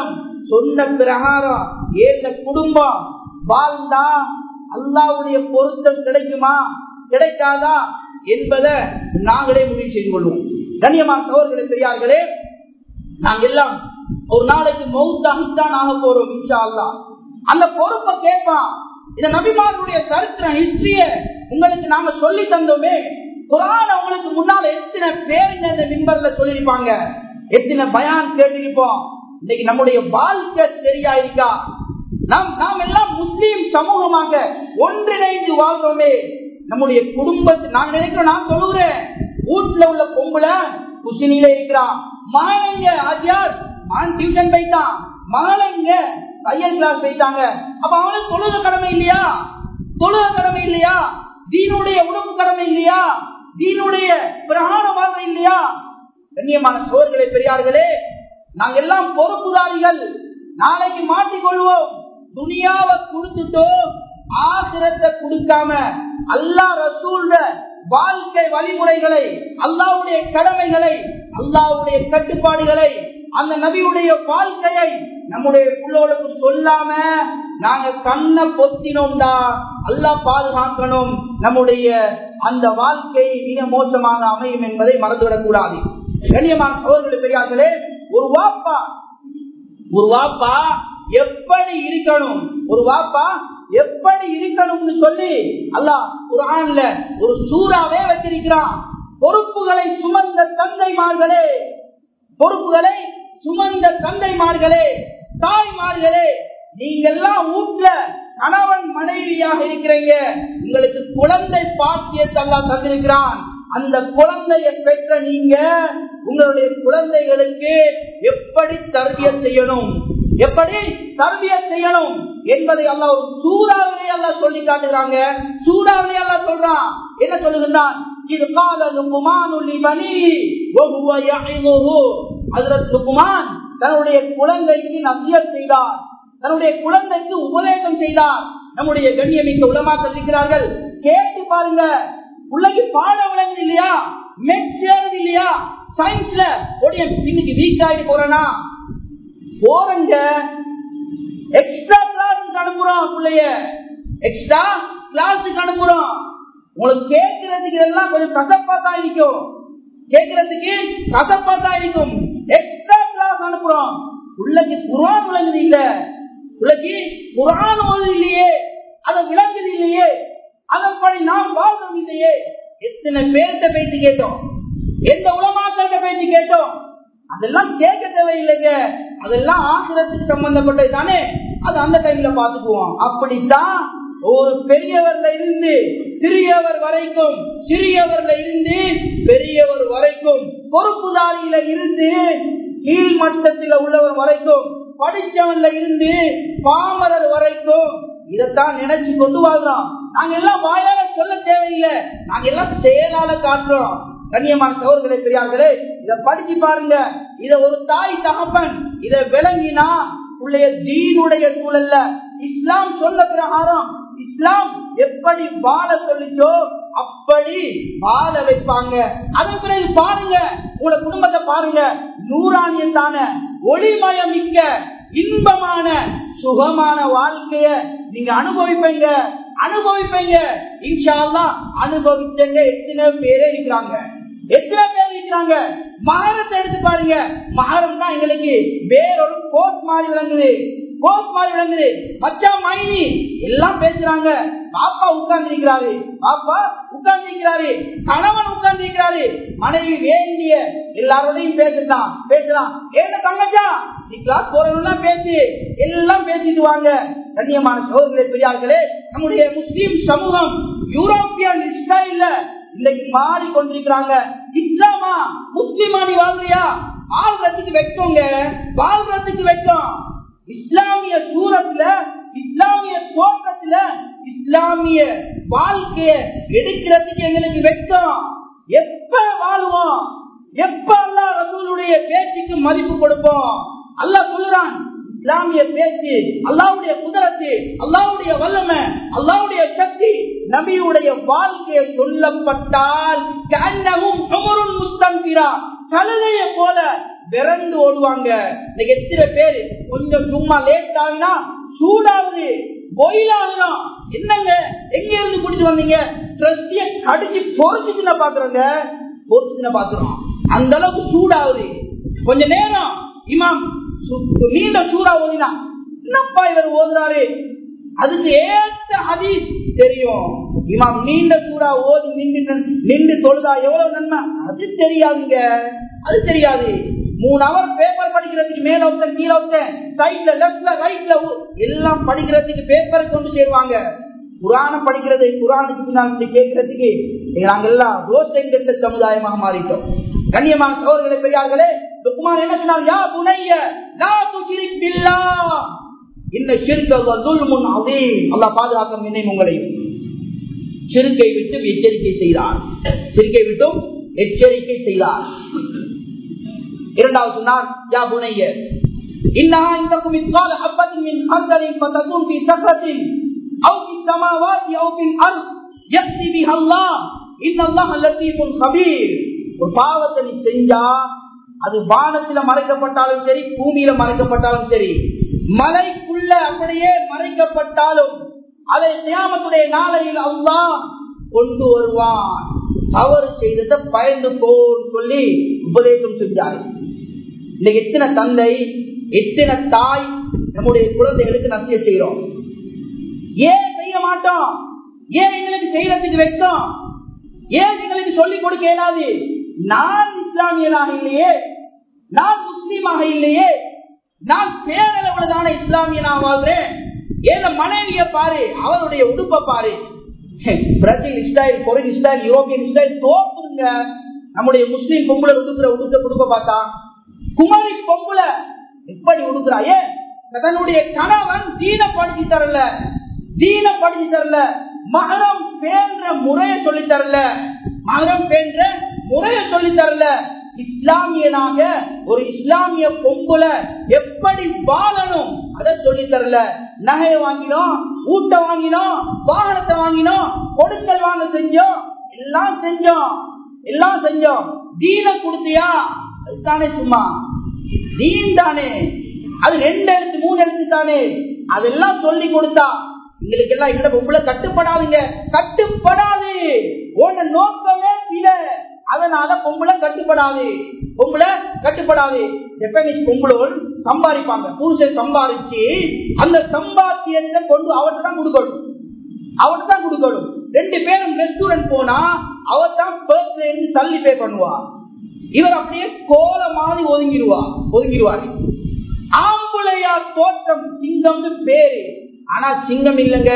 சொன்ன பிரகாரம் ஏந்த குடும்பம் வாழ்ந்தா அல்லாவுடைய பொருத்தம் கிடைக்குமா கிடைக்காதா என்பதை நாங்களே முடிவு செய்து கொள்வோம் கண்ணியமான சோழர்களே பெரியார்களே நாங்க எல்லாம் ஒரு நாளைக்கு மௌத்தாகித்தான் ஆக போறோம் இன்ஷா அல்லா அந்த பொறுப்பை கேட்பான் இந்த நபிமாருடைய சரித்திர ஹிஸ்டரிய உங்களுக்கு நாங்க சொல்லி தந்தோமே குரான் உங்களுக்கு முன்னால எத்தனை பேருங்க இந்த மிம்பர்ல சொல்லியிருப்பாங்க எத்தனை பயான் கேட்டிருப்போம் இன்னைக்கு நம்முடைய வாழ்க்கை சரியா இருக்கா நாம் நாம் எல்லாம் முஸ்லீம் சமூகமாக ஒன்றிணைந்து வாழ்றோமே நம்முடைய குடும்பத்தை நான் நினைக்கிறேன் நான் சொல்லுகிறேன் வீட்டுல உள்ள பொம்பளை குசினியில இருக்கிறான் மகன் ஆஜியார் மகன் டியூஷன் போயிட்டான் மகன் தையல் கிளாஸ் போயிட்டாங்க அப்ப அவனுக்கு தொழுக கடமை இல்லையா தொழுக கடமை இல்லையா தீனுடைய உடம்பு கடமை இல்லையா தீனுடைய பிரகாரமாக இல்லையா கண்ணியமான சோர்களே பெரியார்களே நாங்க எல்லாம் பொறுப்புதாரிகள் நாளைக்கு மாட்டிக்கொள்வோம் துணியாவை கொடுத்துட்டோம் ஆசிரத்தை கொடுக்காம அல்லா ரசூல்ல வாழ்க்கை வழிமுறைகளை அல்லாவுடைய கடமைகளை அல்லாவுடைய கட்டுப்பாடுகளை அந்த நபியுடைய வாழ்க்கையை நம்முடைய பிள்ளோளுக்கு சொல்லாம நாங்க கண்ணை பொத்தினோம்டா அல்லா பாதுகாக்கணும் நம்முடைய அந்த வாழ்க்கை மிக மோசமாக அமையும் என்பதை மறந்துவிடக் கூடாது கண்ணியமான சோழர்கள் பெரியார்களே ஒரு வாப்பா ஒரு வாப்பா எப்படி இருக்கணும் ஒரு வாப்பா எப்படி இருக்கணும்னு சொல்லி அல்லாஹ் குரான்ல ஒரு சூறாவே வச்சிருக்கிறான் பொறுப்புகளை சுமந்த தந்தைமார்களே பொறுப்புகளை சுமந்த தந்தைமார்களே தாய்மார்களே நீங்க எல்லாம் வீட்டுல கணவன் மனைவியாக இருக்கிறீங்க உங்களுக்கு குழந்தை பாக்கியத்தெல்லாம் தந்திருக்கிறான் அந்த குழந்தைய பெற்ற நீங்க உங்களுடைய குழந்தைகளுக்கு எப்படி தர்பிய செய்யணும் எப்படி தர்பிய செய்யணும் என்பதை எல்லாம் ஒரு சூறாவிலே எல்லாம் சொல்லி காட்டுகிறாங்க சூறாவிலே எல்லாம் சொல்றான் என்ன சொல்லுகின்றான் இது கால லுக்குமான் பனி லுக்குமான் தன்னுடைய குழந்தைக்கு நசியத் செய்தார் தன்னுடைய குழந்தைக்கு உபதேசம் செய்தார் நம்முடைய கண்ணியமிக்க உலமாக்கள் இருக்கிறார்கள் கேட்டு பாருங்க பிள்ளைக்கு பாடம் விளங்குது இல்லையா மெட் சேருது இல்லையா சயின்ஸ்ல உடைய இன்னைக்கு வீக் ஆகிட்டு போறேனா போறங்க எக்ஸ்ட்ரா கிளாஸுக்கு அனுப்புறோம் பிள்ளைய எக்ஸ்ட்ரா கிளாஸுக்கு அனுப்புறோம் உங்களுக்கு கேட்கறதுக்கு எல்லாம் கொஞ்சம் கசப்பா தான் இருக்கும் கேட்கறதுக்கு கசப்பா தான் இருக்கும் எக்ஸ்ட்ரா கிளாஸ் அனுப்புறோம் பிள்ளைக்கு குரான் விளங்குது இல்ல பிள்ளைக்கு குரான் ஓது இல்லையே அதை விளங்குது இல்லையே அதன்படி நாம் வாழ்றோம் இல்லையே எத்தனை பேர்கிட்ட பேசி கேட்டோம் எந்த உலமாக்கள்கிட்ட பேசி கேட்டோம் அதெல்லாம் கேட்க தேவையில்லைங்க அதெல்லாம் ஆசிரத்துக்கு சம்பந்தப்பட்டது தானே அது அந்த டைம்ல பாத்துக்குவோம் அப்படித்தான் ஒரு பெரியவர்ல இருந்து சிறியவர் வரைக்கும் சிறியவர்ல இருந்து பெரியவர் வரைக்கும் பொறுப்புதாரியில இருந்து கீழ் மட்டத்தில் உள்ளவர் வரைக்கும் படிச்சவன்ல இருந்து பாமரர் வரைக்கும் இதைத்தான் நினைச்சு கொண்டு வாழ்றோம் நாங்க எல்லாம் வாயால சொல்ல தேவையில்லை நாங்க எல்லாம் செயலால காட்டுறோம் கண்ணியமான சோர்களே பெரியார்களே இத படிச்சு பாருங்க இத ஒரு தாய் தகப்பன் இத விளங்கினா உள்ளைய தீனுடைய சூழல்ல இஸ்லாம் சொன்ன பிரகாரம் இஸ்லாம் எப்படி வாழ சொல்லிச்சோ அப்படி வாழ வைப்பாங்க அதன் பிறகு பாருங்க உங்களோட குடும்பத்தை பாருங்க நூறாணியத்தான ஒளிமயமிக்க இன்பமான சுகமான வாழ்க்கைய நீங்க அனுபவிப்பீங்க அனுபவிப்பீங்க இன்ஷால்லா அனுபவிச்சங்க எத்தனை பேரே இருக்கிறாங்க எத்தனை பேர் இருக்கிறாங்க மகரத்தை எடுத்து பாருங்க மகரம் தான் எங்களுக்கு வேறொரு கோட் மாதிரி விளங்குது கோட் மாதிரி விளங்குது மச்சா மைனி எல்லாம் பேசுறாங்க பாப்பா உட்கார்ந்து இருக்கிறாரு பாப்பா உட்கார்ந்து இருக்கிறாரு கணவன் உட்கார்ந்து இருக்கிறாரு மனைவி வேண்டிய எல்லாரோடையும் பேசலாம் பேசலாம் ஏன் தங்கச்சா நீ கிளாஸ் போறவங்க பேசி எல்லாம் பேசிட்டு வாங்க கண்ணியமான சோதனை பெரியார்களே நம்முடைய முஸ்லீம் சமூகம் யூரோப்பியன் ஸ்டைல்ல இன்னைக்கு மாறி கொண்டிருக்கிறாங்க இஸ்லாமா முஸ்லிமா நீ வாழ்றியா வாழ்றதுக்கு வைக்கோங்க வாழ்றதுக்கு வைக்கும் இஸ்லாமிய சூரத்துல இஸ்லாமிய தோற்றத்துல இஸ்லாமிய வாழ்க்கைய எடுக்கிறதுக்கு எங்களுக்கு வெட்கம் எப்ப வாழுவோம் எப்ப அல்லா ரசூலுடைய பேச்சுக்கு மதிப்பு கொடுப்போம் அல்லாஹ் சொல்லுறான் இஸ்லாமிய பேச்சு அல்லாவுடைய குதிரத்து அல்லாவுடைய வல்லமை அல்லாவுடைய சக்தி நபியுடைய வாழ்க்கையை சொல்லப்பட்டால் முஸ்தம்பிரா கழுதைய போல விரண்டு ஓடுவாங்க இன்னைக்கு எத்தனை பேரு கொஞ்சம் சும்மா லேட் ஆகினா சூடாகுது பொயிலாகிறோம் என்னங்க எங்க இருந்து குடிச்சு வந்தீங்க ட்ரெஸ்ஸிய கடிச்சு பொறிச்சுட்டு பாக்குறோங்க பொறிச்சுட்டு பாக்குறோம் அந்த அளவுக்கு சூடாகுது கொஞ்ச நேரம் இமாம் சு- நீண்ட சூடா ஓதினா என்னப்பா இவர் ஓதுறாரு அதுக்கு ஏற்ற ஹதீஸ் தெரியும் இமாம் நீண்ட சூடா ஓதி நின்று நின்று தொழுதா எவ்வளவு நன்மை அது தெரியாதுங்க அது தெரியாது மூணு அவர் பேப்பர் படிக்கிறதுக்கு மேல ஒருத்தன் கீழே ஒருத்தன் சைட்ல லெப்ட்ல ரைட்ல எல்லாம் படிக்கிறதுக்கு பேப்பர் கொண்டு சேருவாங்க குரான படிக்கிறது குரானுக்கு பின்னால் கேட்கறதுக்கு நாங்க எல்லாம் ரோசெங்கட்ட சமுதாயமாக மாறிட்டோம் கண்ணியமான சோழர்களை பெரியார்களே லுக்மான் என்ன சொன்னால் யா புனைய லா துஷிரிக் பில்லாஹ் இந்த சிறுக்க துல்முன் அதீம் அல்லாஹ் பாதுகாக்கும் என்னை உங்களையும் சிறுக்கை விட்டு எச்சரிக்கை செய்தார் சிறுக்கை விட்டும் எச்சரிக்கை செய்தார் இரண்டாவது சொன்னார் யா புனைய إنها عندكم مثقال حبة من خردل فتكون في صخرة أو في السماوات أو في الأرض يأتي بها الله إن الله لطيف خبير ஒரு பாவத்தை நீ செஞ்சா அது வானத்தில மறைக்கப்பட்டாலும் சரி பூமியில மறைக்கப்பட்டாலும் சரி மலைக்குள்ள அப்படியே மறைக்கப்பட்டாலும் அதை சியாமத்துடைய நாளையில் அல்லாஹ் கொண்டு வருவான் தவறு செய்ததை பயந்து போன்னு சொல்லி உபதேசம் செஞ்சாரு இன்னைக்கு எத்தனை தந்தை எத்தனை தாய் நம்முடைய குழந்தைகளுக்கு நசிய செய்யறோம் ஏன் செய்ய மாட்டோம் ஏன் எங்களுக்கு செய்யறதுக்கு வெட்கம் ஏன் எங்களுக்கு சொல்லிக் கொடுக்க இயலாது நான் இஸ்லாமியனாக இல்லையே நான் முஸ்லீமாக இல்லையே நான் பேரளவுலதான இஸ்லாமியனாக வாழ்றேன் ஏன் மனைவிய பாரு அவருடைய உடுப்ப பாரு Brazil style Korean style European style தோப்புங்க நம்முடைய முஸ்லீம் பொம்பளை உடுக்கிற உடுக்க குடும்ப பார்த்தா குமரி பொம்பளை எப்படி உடுக்கிறாயே தன்னுடைய கணவன் தீன படிச்சு தரல தீன படிச்சு தரல மகரம் பேன்ற முறைய சொல்லி தரல மகரம் பேன்ற முறைய சொல்லி தரல இஸ்லாமியனாக ஒரு இஸ்லாமிய பொம்புல எப்படி வாழணும் அதை சொல்லி தரல நகையை வாங்கினோம் ஊட்ட வாங்கினோம் வாகனத்தை வாங்கினோம் கொடுக்கல் வாங்க செஞ்சோம் எல்லாம் செஞ்சோம் எல்லாம் செஞ்சோம் தீன கொடுத்தியா அதுதானே சும்மா தீன் தானே அது ரெண்டு எழுத்து மூணு எழுத்து தானே அதெல்லாம் சொல்லி கொடுத்தா எங்களுக்கு எல்லாம் எங்கட பொம்பளை கட்டுப்படாதுங்க கட்டுப்படாது உன நோக்கமே பில அதனால பொம்பளை கட்டுப்படாது பொம்பளை கட்டுப்படாது ஜப்பானீஸ் பொம்பளோல் சம்பாதிப்பாங்க புருஷன் சம்பாதிச்சு அந்த சம்பாத்தியத்தை கொண்டு அவர்கிட்ட தான் கொடுக்கணும் அவர்கிட்ட தான் கொடுக்கணும் ரெண்டு பேரும் ரெஸ்டாரண்ட் போனா அவர் தான் பர்ஸ்ல இருந்து தள்ளி பே பண்ணுவா இவர் அப்படியே கோல மாதிரி ஒதுங்கிடுவா ஒதுங்கிடுவாரு ஆம்புலையா தோற்றம் சிங்கம்னு பேரு ஆனா சிங்கம் இல்லைங்க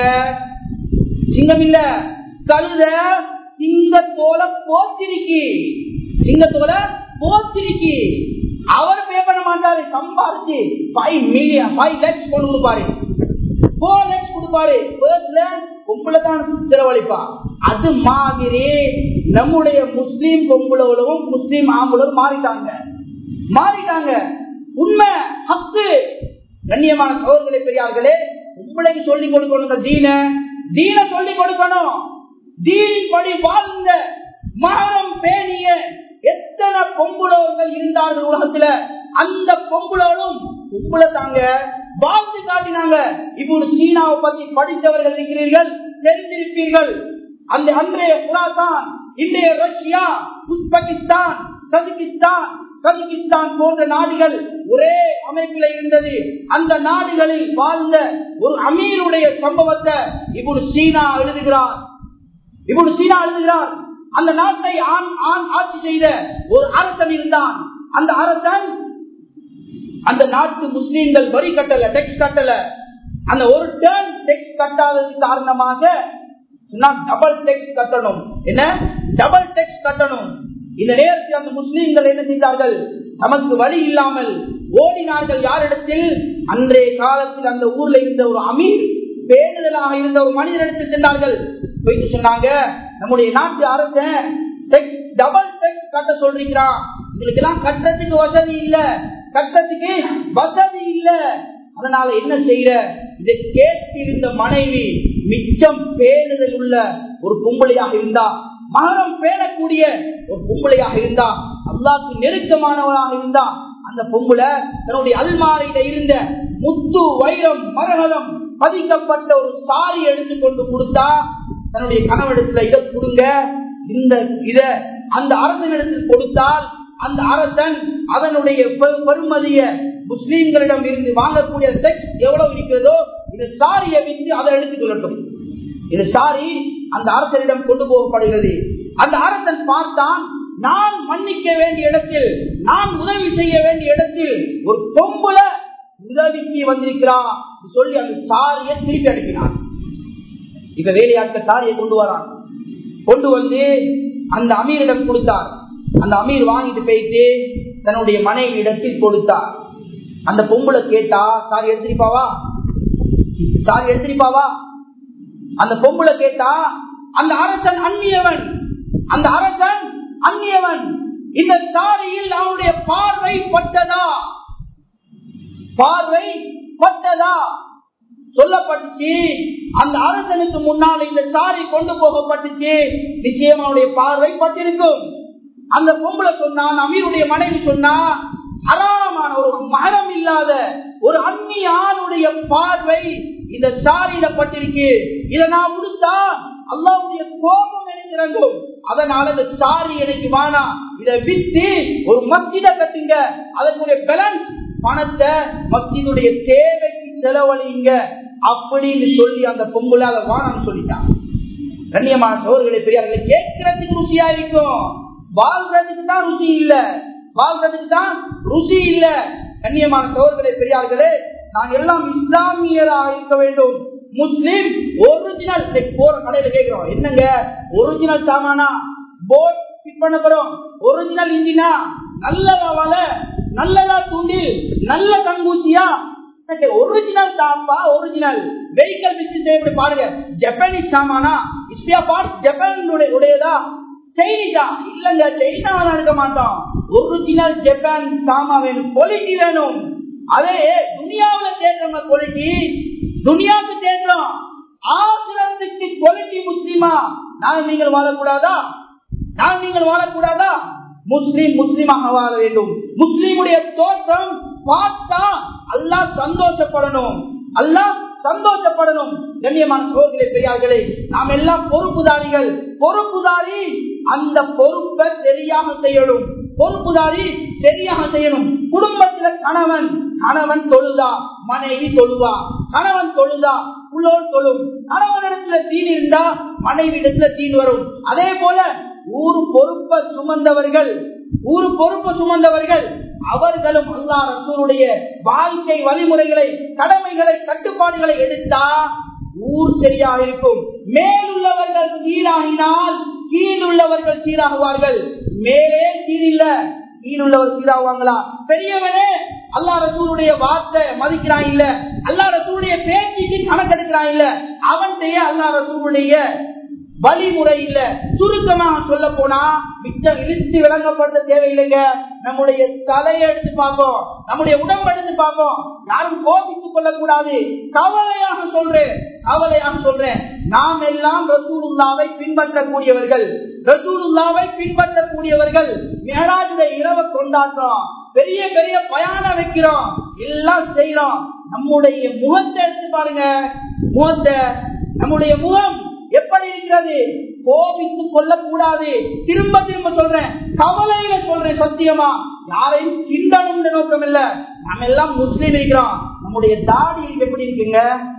சிங்கம் இல்ல கழுத சிங்கத்தோல போத்திருக்கி சிங்கத்தோல போத்திருக்கி அவர் பே பண்ண மாட்டாரு சம்பாதிச்சு ஃபைவ் மில்லியன் ஃபைவ் லேக்ஸ் கொண்டு கொடுப்பாரு போர் லேக்ஸ் கொடுப்பாரு பேர்ஸ்ல பொம்பளை தான் செலவழிப்பா அது மாதிரி நம்முடைய முஸ்லீம் பொம்பளவும் முஸ்லீம் ஆம்பளவும் மாறிட்டாங்க மாறிட்டாங்க உண்மை ஹக்கு கண்ணியமான சோதனை பெரியார்களே உங்களைக்கு சொல்லிக் கொடுக்கணும் தீன தீன சொல்லிக் கொடுக்கணும் தீனின் படி வாழ்ந்த மரணம் பேணிய எத்தனை பொம்புளவர்கள் இருந்தார்கள் உலகத்துல அந்த பொம்புளவரும் பொம்புளை தாங்க வாழ்ந்து காட்டினாங்க இப்போது சீனாவை பத்தி படித்தவர்கள் இருக்கிறீர்கள் தெரிந்திருப்பீர்கள் அந்த அன்றைய புராதான் இன்றைய ரஷ்யா உஸ்பெகிஸ்தான் தஜிகிஸ்தான் கஜகிஸ்தான் போன்ற நாடுகள் ஒரே அமைப்பில் இருந்தது அந்த நாடுகளில் வாழ்ந்த ஒரு அமீருடைய சம்பவத்தை இப்போது சீனா எழுதுகிறார் இப்போது சீனா எழுதுகிறார் அந்த நாட்டை ஆண் ஆண் ஆட்சி செய்த ஒரு அரசன் இருந்தான் அந்த அரசன் அந்த நாட்டு முஸ்லீம்கள் வரி கட்டல டெக்ஸ் கட்டல அந்த ஒரு டேர்ன் டெக்ஸ் கட்டாதது காரணமாக டபுள் டெக்ஸ் கட்டணும் என்ன டபுள் டெக்ஸ் கட்டணும் இந்த நேரத்தில் அந்த முஸ்லீம்கள் என்ன செய்தார்கள் நமக்கு வழி இல்லாமல் ஓடினார்கள் யாரிடத்தில் அன்றைய காலத்தில் அந்த ஊர்ல இருந்த ஒரு அமீர் பேணுதலாக இருந்த ஒரு மனிதனிடத்தில் சென்றார்கள் போயிட்டு சொன்னாங்க நம்முடைய நாட்டு அரசன் டெக்ஸ் டபுள் டெக்ஸ் கட்ட சொல்றீங்கிறான் உங்களுக்கு எல்லாம் கட்டத்துக்கு வசதி இல்ல கட்டத்துக்கு வசதி இல்ல அதனால என்ன செய்யற இதை கேட்டிருந்த மனைவி மிச்சம் பேணுதல் உள்ள ஒரு பொம்பளையாக இருந்தா மகரம் பேணக்கூடிய ஒரு பொம்பளையாக இருந்தா அல்லாக்கு நெருக்கமானவராக இருந்தா அந்த பொம்பளை தன்னுடைய அல்மாரியில இருந்த முத்து வைரம் மரகதம் பதிக்கப்பட்ட ஒரு சாரி எடுத்துக்கொண்டு கொடுத்தா தன்னுடைய கணவனிடத்துல இதை கொடுங்க இந்த இத அந்த அரசனிடத்தில் கொடுத்தால் அந்த அரசன் அதனுடைய பெருமதிய முஸ்லீம்களிடம் இருந்து வாங்கக்கூடிய செக்ஸ் எவ்வளவு இருக்கிறதோ இந்த சாரியை விட்டு அதை எடுத்துக் கொள்ளட்டும் இந்த சாரி அந்த அரசனிடம் கொண்டு போகப்படுகிறது அந்த அரசன் பார்த்தான் நான் மன்னிக்க வேண்டிய இடத்தில் நான் உதவி செய்ய வேண்டிய இடத்தில் ஒரு பொம்புல உதவிக்கு வந்திருக்கிறான் சொல்லி அந்த சாரியை திருப்பி அனுப்பினான் இப்ப வேலையாட்க சாரியை கொண்டு வரான் கொண்டு வந்து அந்த அமீரிடம் கொடுத்தார் அந்த அமீர் வாங்கிட்டு போயிட்டு தன்னுடைய மனைவி இடத்தில் கொடுத்தார் அந்த பொம்பளை கேட்டா சாரி எடுத்திருப்பாவா சாரி எடுத்திருப்பாவா அந்த பொம்பளை கேட்டா அந்த அரசன் அந்நியவன் அந்த அரசன் அந்நியவன் இந்த சாரியில் அவனுடைய பார்வை பட்டதா பார்வை பட்டதா சொல்லப்பட்டுச்சு அந்த அரசனுக்கு முன்னால் இந்த சாரி கொண்டு போகப்பட்டுச்சு நிச்சயம் அவனுடைய பார்வை பட்டிருக்கும் அந்த பொம்பளை சொன்னான் அமீருடைய மனைவி சொன்னா அறாமான ஒரு மகரம் இல்லாத ஒரு அந்நிய ஆணுடைய பார்வை இந்த சாரியில பட்டிருக்கு இதை நான் கொடுத்தா அல்லாவுடைய கோபம் எனக்கு இறங்கும் அதனால இந்த சாரி எனக்கு வேணாம் இதை வித்து ஒரு மஸ்ஜித கட்டுங்க அதனுடைய பேலன்ஸ் பணத்தை மஸ்ஜிதுடைய தேவைக்கு செலவழிங்க அப்படின்னு சொல்லி அந்த பொம்பளை அதை வானான்னு சொல்லிட்டான் கண்ணியமான சோர்களை பெரியார்களை கேட்கறதுக்கு ருசியா இருக்கும் வாழ்றதுக்கு தான் ருசி இல்ல வாழ்றதுக்கு தான் ருசி இல்ல கண்ணியமான சோர்களை பெரியார்களே நாங்கள் எல்லாம் இஸ்லாமியராக இருக்க வேண்டும் முஸ்லிம் ஒரிஜினல் போற கடையில கேட்கிறோம் என்னங்க ஒரிஜினல் சாமானா போட் ஃபிட் பண்ண போறோம் ஒரிஜினல் இன்ஜினா நல்லதா வலை நல்லதா தூண்டில் நல்ல கண்கூச்சியா ஒரிஜினல் தாம்பா ஒரிஜினல் வெஹிக்கல் பிசினஸ் எப்படி பாருங்க ஜப்பானீஸ் சாமானா இஸ்பியா பார்ட் ஜப்பான் உடையதா சைனீஸா இல்லங்க சைனாவில் எடுக்க மாட்டோம் ஒரிஜினல் ஜப்பான் சாமா வேணும் குவாலிட்டி வேணும் அதே துனியாவுல தேடுறவங்க குவாலிட்டி துனியாவுக்கு தேடுறோம் ஆசிரத்துக்கு குவாலிட்டி முஸ்லிமா நான் நீங்கள் வாழக்கூடாதா நான் நீங்கள் வாழக்கூடாதா முஸ்லீம் முஸ்லீமாக வாழ வேண்டும் முஸ்லீமுடைய தோற்றம் பார்த்தா அல்லாஹ் சந்தோஷப்படணும் அல்லாஹ் சந்தோஷப்படணும் கண்ணியமான சோதனை பெரியார்களே நாம் எல்லாம் பொறுப்புதாரிகள் பொறுப்புதாரி அந்த பொறுப்பை சரியாக செய்யணும் பொறுப்புதாரி சரியாக செய்யணும் குடும்பத்துல கணவன் கணவன் தொழுதா மனைவி தொழுவா கணவன் தொழுதா உள்ளோர் தொழும் கணவனிடத்துல தீன் இருந்தா மனைவி இடத்துல தீன் வரும் அதே போல ஊர் பொறுப்பை சுமந்தவர்கள் ஊர் பொறுப்பு சுமந்தவர்கள் அவர்களும் அல்லா ரசூருடைய வாழ்க்கை வழிமுறைகளை கடமைகளை கட்டுப்பாடுகளை எடுத்தா ஊர் சரியாக இருக்கும் மேலுள்ளவர்கள் சீராகினால் கீழுள்ளவர்கள் சீராகுவார்கள் மேலே சீரில்ல கீழுள்ளவர் சீராகுவாங்களா பெரியவனே அல்லா ரசூருடைய வார்த்தை மதிக்கிறான் இல்ல அல்லா ரசூருடைய பேச்சுக்கு கணக்கெடுக்கிறான் இல்ல அவன்கிட்டயே அல்லா ரசூருடைய வழிமுறை இல்ல சுருக்கமாக சொல்ல போனா மிச்சம் இழுத்து விளங்கப்படுத்த தேவையில்லைங்க நம்முடைய தலையை எடுத்து பார்ப்போம் நம்முடைய உடம்பு எடுத்து பார்ப்போம் யாரும் கோபித்துக் கொள்ளக்கூடாது கவலையாக சொல்றேன் கவலையாக சொல்றேன் நாம் எல்லாம் ரசூலுல்லாவை பின்பற்றக்கூடியவர்கள் ரசூலுல்லாவை பின்பற்றக்கூடியவர்கள் மேலாஜுடைய இரவை கொண்டாடுறோம் பெரிய பெரிய பயானம் வைக்கிறோம் எல்லாம் செய்யறோம் நம்முடைய முகத்தை எடுத்து பாருங்க முகத்தை நம்முடைய முகம் எப்படி இருக்கிறது கோபித்துக் கொள்ளக்கூடாது திரும்ப திரும்ப சொல்றேன் கவலையில சொல்றேன் சத்தியமா யாரையும் கிண்டணும் நோக்கம் இல்ல நம்ம எல்லாம் முஸ்லீம் இருக்கிறோம் நம்முடைய தாடி எப்படி இருக்குங்க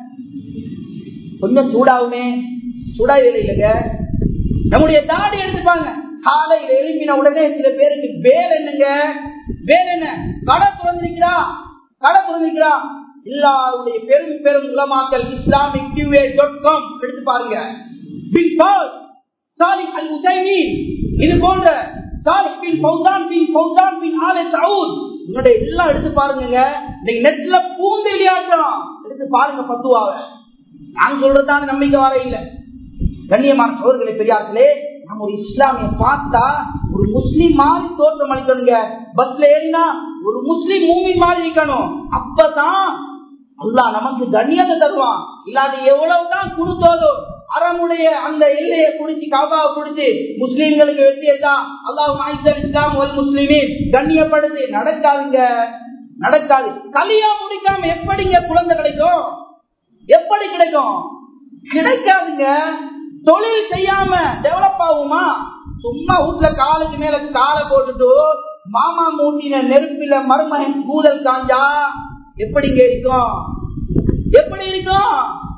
கொஞ்சம் சூடாகுமே சூடாகவே இல்லைங்க நம்முடைய தாடி எடுத்துப்பாங்க காலையில் எழுப்பின உடனே சில பேருக்கு வேலை என்னங்க வேலை என்ன கடை திறந்திருக்கிறா கடை திறந்திருக்கிறா எல்லாருடைய பெரும் பெரும் உலமாக்கல் இஸ்லாமிக் கியூஏ டாட் காம் எடுத்து பாருங்க பின் பால் சாலிக் அல் உசைமி இது போன்ற சாலிக் பின் பௌதான் பின் பௌதான் பின் ஆலே சவுத் உங்களுடைய எல்லாம் எடுத்து பாருங்க நீங்க நெட்ல பூந்து விளையாடுறோம் எடுத்து பாருங்க பத்துவாவை நான் சொல்றதான நம்பிக்கை வர இல்லை கண்ணியமான சோதர்களை பெரியார்களே நம்ம ஒரு இஸ்லாமிய பார்த்தா ஒரு முஸ்லீம் மாதிரி தோற்றம் அளிக்கணுங்க பஸ்ல ஏறினா ஒரு முஸ்லீம் மூமி மாதிரி இருக்கணும் அப்பதான் அல்லாஹ் நமக்கு கண்ணியத்தை தருவான் இல்லாத எவ்வளவுதான் கொடுத்தோதோ அறமுடைய அந்த எல்லையை குடிச்சு காபாவை குடிச்சு முஸ்லீம்களுக்கு வெற்றியத்தான் அல்லாஹ் இஸ்லாம் ஒரு முஸ்லீமே கண்ணியப்படுது நடக்காதுங்க நடக்காது கல்யாணம் முடிக்காம எப்படிங்க குழந்தை கிடைக்கும் எப்படி கிடைக்கும் கிடைக்காதுங்க தொழில் செய்யாம டெவலப் ஆகுமா சும்மா வீட்டுல காலுக்கு மேல காலை போட்டுட்டு மாமா மூட்டின நெருப்பில மருமகன் கூதல் காஞ்சா எப்படிங்க இருக்கும் எப்படி இருக்கும்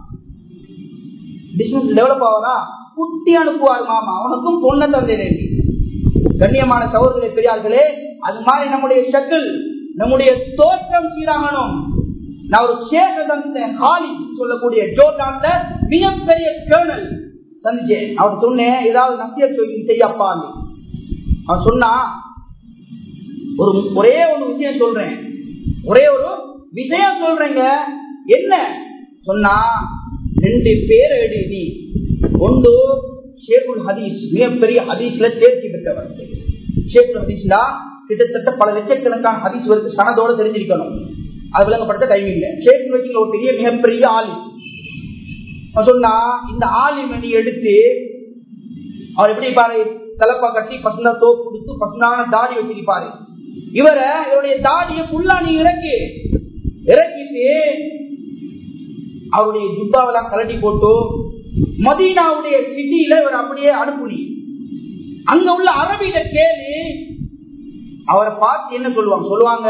பிசினஸ் டெவலப் ஆகுதா குட்டி அனுப்புவார் மாமா அவனுக்கும் பொண்ணை தந்தை கண்ணியமான சகோதரர்களே பெரியார்களே அது மாதிரி நம்முடைய ஷக்கிள் நம்முடைய தோற்றம் சீராகணும் நான் ஒரு சேக சந்தித்தேன் ஹாலி சொல்லக்கூடிய ஜோர்டான்ல மிகப்பெரிய கேர்னல் சந்திச்சேன் அவர் சொன்னேன் ஏதாவது நசிய சொல்லி செய்யப்பா அவன் சொன்னா ஒரு ஒரே ஒரு விஷயம் சொல்றேன் ஒரே ஒரு விஷயம் சொல்றேங்க என்ன சொன்னா ரெண்டு பேர் எடு நீ ஒன்று ஷேகுல் ஹதீஸ் மிகப்பெரிய ஹதீஸ்ல தேர்ச்சி பெற்றவர் ஷேகுல் ஹதீஸ்லா கிட்டத்தட்ட பல லட்சக்கணக்கான ஹதீஸ் வருது சனதோட தெரிஞ்சிருக்கணும் அது விளங்கப்படுத்த டைம் இல்லை ஷேகுல் ஹதீஸ்ல ஒரு பெரிய மிகப்பெரிய ஆளி சொன்னா இந்த ஆலிமை நீ எடுத்து அவர் எப்படி பாரு தலப்பா கட்டி பசுந்தா தோப்பு கொடுத்து பசுந்தான தாடி வச்சிருப்பாரு இவரை இவருடைய தாடியை ஃபுல்லா நீ இறக்கி இறக்கிட்டு அவருடைய ஜுப்பாவெல்லாம் கலட்டி போட்டு மதீனாவுடைய சிட்டியில இவர் அப்படியே அனுப்புனி அங்க உள்ள அரபியில கேளு அவரை பார்த்து என்ன சொல்லுவாங்க சொல்லுவாங்க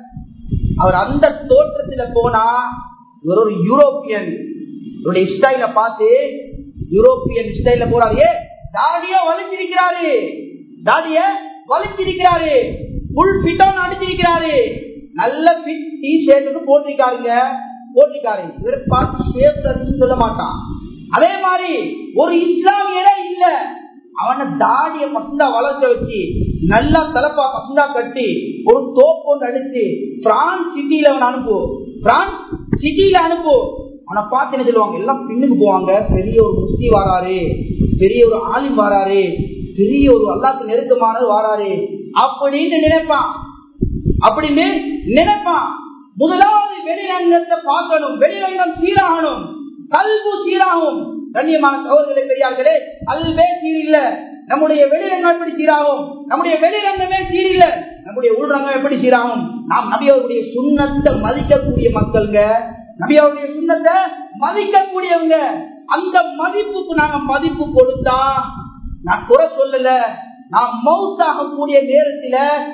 அவர் அந்த தோற்றத்துல போனா இவர் ஒரு யூரோப்பியன் இவருடைய ஸ்டைல பார்த்து யூரோப்பியன் ஸ்டைல போறாரு ஏ தாடிய வலிச்சிருக்கிறாரு தாடிய வலிச்சிருக்கிறாரு புல் பிட்டோன் அடிச்சிருக்கிறாரு நல்ல பிட் டி ஷர்ட்டுக்கு போட்டிருக்காருங்க போட்டிருக்காரு இவர் பார்த்து ஷேப் சொல்ல மாட்டான் அதே மாதிரி ஒரு இஸ்லாமியரே இல்ல அவனை தாடிய பசுந்தா வளர்க்க வச்சு நல்லா தலப்பா பசுந்தா கட்டி ஒரு தோப்பு ஒன்று அடிச்சு பிரான்ஸ் சிட்டியில அவன் அனுப்பு பிரான்ஸ் சிட்டியில அனுப்பு அவனை பார்த்து என்ன சொல்லுவாங்க எல்லாம் பின்னுக்கு போவாங்க பெரிய ஒரு முஸ்தி வாராரு பெரிய ஒரு ஆலிம் வாராரு பெரிய ஒரு அல்லாக்கு நெருக்கமானது வாராரு அப்படின்னு நினைப்பான் அப்படின்னு நினைப்பான் முதலாவது வெளிரங்கத்தை பார்க்கணும் வெளிரங்கம் சீராகணும் கல்பு சீராகும் கண்ணியமான சகோதரர்களே பெரியார்களே கல்வே சீரில்ல நம்முடைய வெளிரங்கம் எப்படி சீராகும் நம்முடைய வெளிரங்கமே சீரில்ல நம்முடைய உள்ரங்கம் எப்படி சீராகும் நாம் நபியவருடைய சுண்ணத்தை மதிக்கக்கூடிய மக்கள்ங்க நபியாவுடைய சுண்ணத்தை மதிக்கக்கூடியவங்க அந்த மதிப்புக்கு நாங்க மதிப்பு கொடுத்தா நான் குறை சொல்லல நான் மவுத்தாக கூடிய நேரத்துல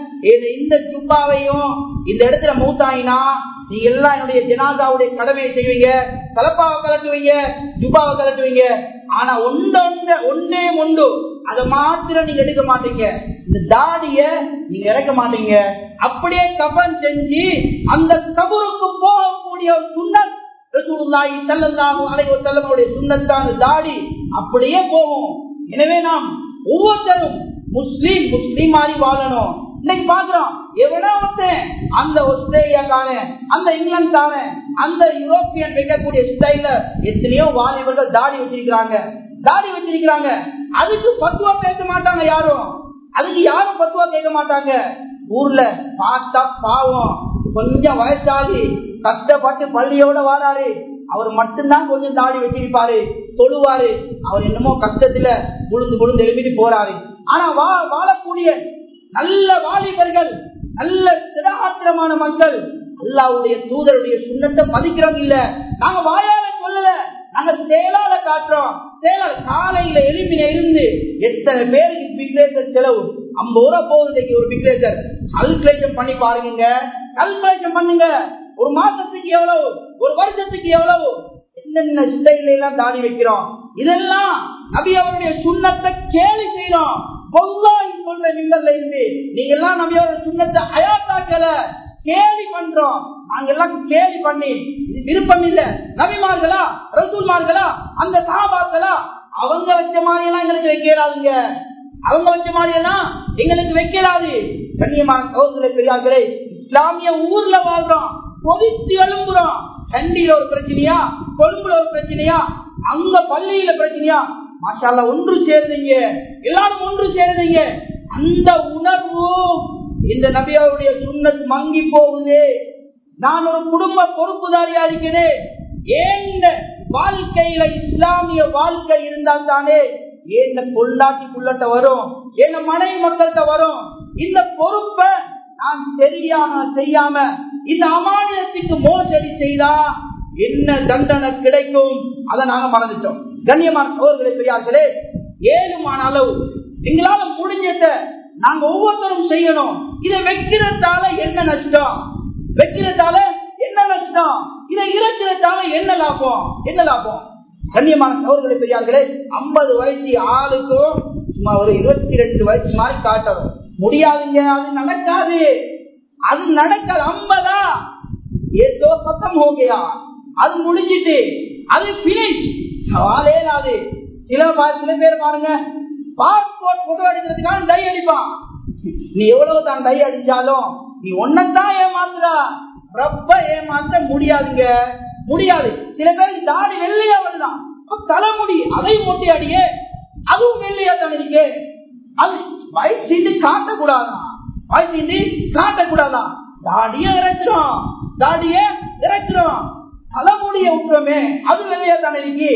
இந்த ஜுப்பாவையும் இந்த இடத்துல மவுத்தாயினா நீங்க எல்லாம் என்னுடைய ஜனாதாவுடைய கடமையை செய்வீங்க தலப்பாவை கலட்டுவீங்க ஜுப்பாவை கலட்டுவீங்க ஆனா ஒன்று ஒன்னே ஒன்று அதை மாத்திரம் நீங்க எடுக்க மாட்டீங்க இந்த தாடிய நீங்க இறக்க மாட்டீங்க அப்படியே கபன் செஞ்சு அந்த கபருக்கு போகக்கூடிய ஒரு சுண்ணத் ரசூலுல்லாஹி ஸல்லல்லாஹு அலைஹி வஸல்லமுடைய சுன்னத்தான தாடி அப்படியே போகும் எனவே நாம் ஒவ்வொருத்தரும் முஸ்லீம் முஸ்லீம் மாதிரி வாழணும் இன்னைக்கு பாக்குறோம் எவனோ ஒருத்தன் அந்த ஆஸ்திரேலியாக்கான அந்த இங்கிலாந்துக்கான அந்த யூரோப்பியன் வைக்கக்கூடிய ஸ்டைல எத்தனையோ வாலிபர்கள் தாடி வச்சிருக்கிறாங்க தாடி வச்சிருக்கிறாங்க அதுக்கு பத்துவா பேச மாட்டாங்க யாரும் அதுக்கு யாரும் பத்துவா கேட்க மாட்டாங்க ஊர்ல பார்த்தா பாவம் கொஞ்சம் வயசாகி கஷ்டப்பட்டு பள்ளியோட வாராரு அவர் மட்டும்தான் கொஞ்சம் தாடி வச்சிருப்பாரு தொழுவாரு அவர் என்னமோ கஷ்டத்துல புழுந்து புழுந்து எழுப்பிட்டு போறாரு ஆனா வா வாழக்கூடிய நல்ல வாலிபர்கள் நல்ல சிதாத்திரமான மக்கள் அல்லாவுடைய தூதருடைய சுண்ணத்தை மதிக்கிறோம் இல்ல நாங்க வாயால சொல்லல நாங்க செயலால காட்டுறோம் செயலால் காலையில எலும்பின இருந்து எத்தனை பேருக்கு பிக்ரேசர் செலவு ஐம்பது ரூபா போகுது ஒரு பிக்ரேசர் கல்குலேஷன் பண்ணி பாருங்க கல்குலேஷன் பண்ணுங்க ஒரு மாசத்துக்கு எவ்வளவு ஒரு வருஷத்துக்கு எவ்வளவு என்னென்ன ஸ்டைல எல்லாம் தாடி வைக்கிறோம் இதெல்லாம் நபி அவருடைய சுண்ணத்தை கேலி செய்யறோம் சொல்ற நிம்மல்ல இருந்து நீங்க எல்லாம் நபி அவருடைய சுண்ணத்தை அயாத்தாக்கல கேலி பண்றோம் நாங்க எல்லாம் கேலி பண்ணி இது விருப்பம் இல்ல நபிமார்களா ரசூல்மார்களா அந்த சாபாக்களா அவங்க வச்ச மாதிரி எல்லாம் எங்களுக்கு வைக்கிறாதுங்க அவங்க வச்ச மாதிரி எல்லாம் எங்களுக்கு வைக்கிறாது கண்ணியமான சகோதர பெரியார்களே இஸ்லாமிய ஊர்ல வாழ்றோம் கொதித்து எழும்புறோம் கண்டியில ஒரு பிரச்சனையா கொழும்புல ஒரு பிரச்சனையா அங்க பள்ளியில பிரச்சனையா மாஷால ஒன்று சேருதீங்க எல்லாரும் ஒன்று சேருதீங்க அந்த உணர்வு இந்த நபியாவுடைய சுண்ணத் மங்கி போகுது நான் ஒரு குடும்ப பொறுப்புதாரியா இருக்கிறேன் ஏந்த வாழ்க்கையில இஸ்லாமிய வாழ்க்கை இருந்தால் தானே ஏந்த பொள்ளாட்டிக்குள்ளட்ட வரும் என்ன மனைவி மக்கள்கிட்ட வரும் இந்த பொறுப்பை நான் சரியாக செய்யாம இந்த அமானியத்துக்கு மோசடி செய்தா என்ன தண்டனை கிடைக்கும் அதை நாங்க மறந்துட்டோம் கண்ணியமான சோதர்களை பெரியார்களே ஏழுமான அளவு எங்களால முடிஞ்சத நாங்க ஒவ்வொருத்தரும் செய்யணும் இதை வைக்கிறதால என்ன நஷ்டம் வைக்கிறதால என்ன நஷ்டம் இதை இறக்கிறதால என்ன லாபம் என்ன லாபம் கண்ணியமான சோதர்களை பெரியார்களே ஐம்பது வயசு ஆளுக்கும் சும்மா ஒரு இருபத்தி ரெண்டு வயசு மாதிரி காட்டணும் முடியாதுங்க அது நடக்காது அது நடக்காது ஐம்பதா ஏதோ பக்கம் ஹோகையா அது முடிஞ்சிட்டு அது பினிஷ் வாழேலாது சில பா- சில பேர் பாருங்க பாஸ்போர்ட் போட்டோ எடுக்கிறதுக்காக டை அடிப்பான் நீ எவ்வளவு தான் டை அடிச்சாலும் நீ ஒன்னதான் ஏமாத்துறா ரொம்ப ஏமாத்த முடியாதுங்க முடியாது சில பேருக்கு தாடி வெள்ளையா வருதான் அப்ப தலைமுடி அதை மொட்டை அடியே அதுவும் வெள்ளையா தான் இருக்கு அது வயசு காட்டக்கூடாதான் வயசு காட்டக்கூடாதான் தாடிய இறக்குறோம் தாடிய இறக்குறோம் தலைமுடிய விட்டுறோமே அது வெள்ளையா தானே இருக்கு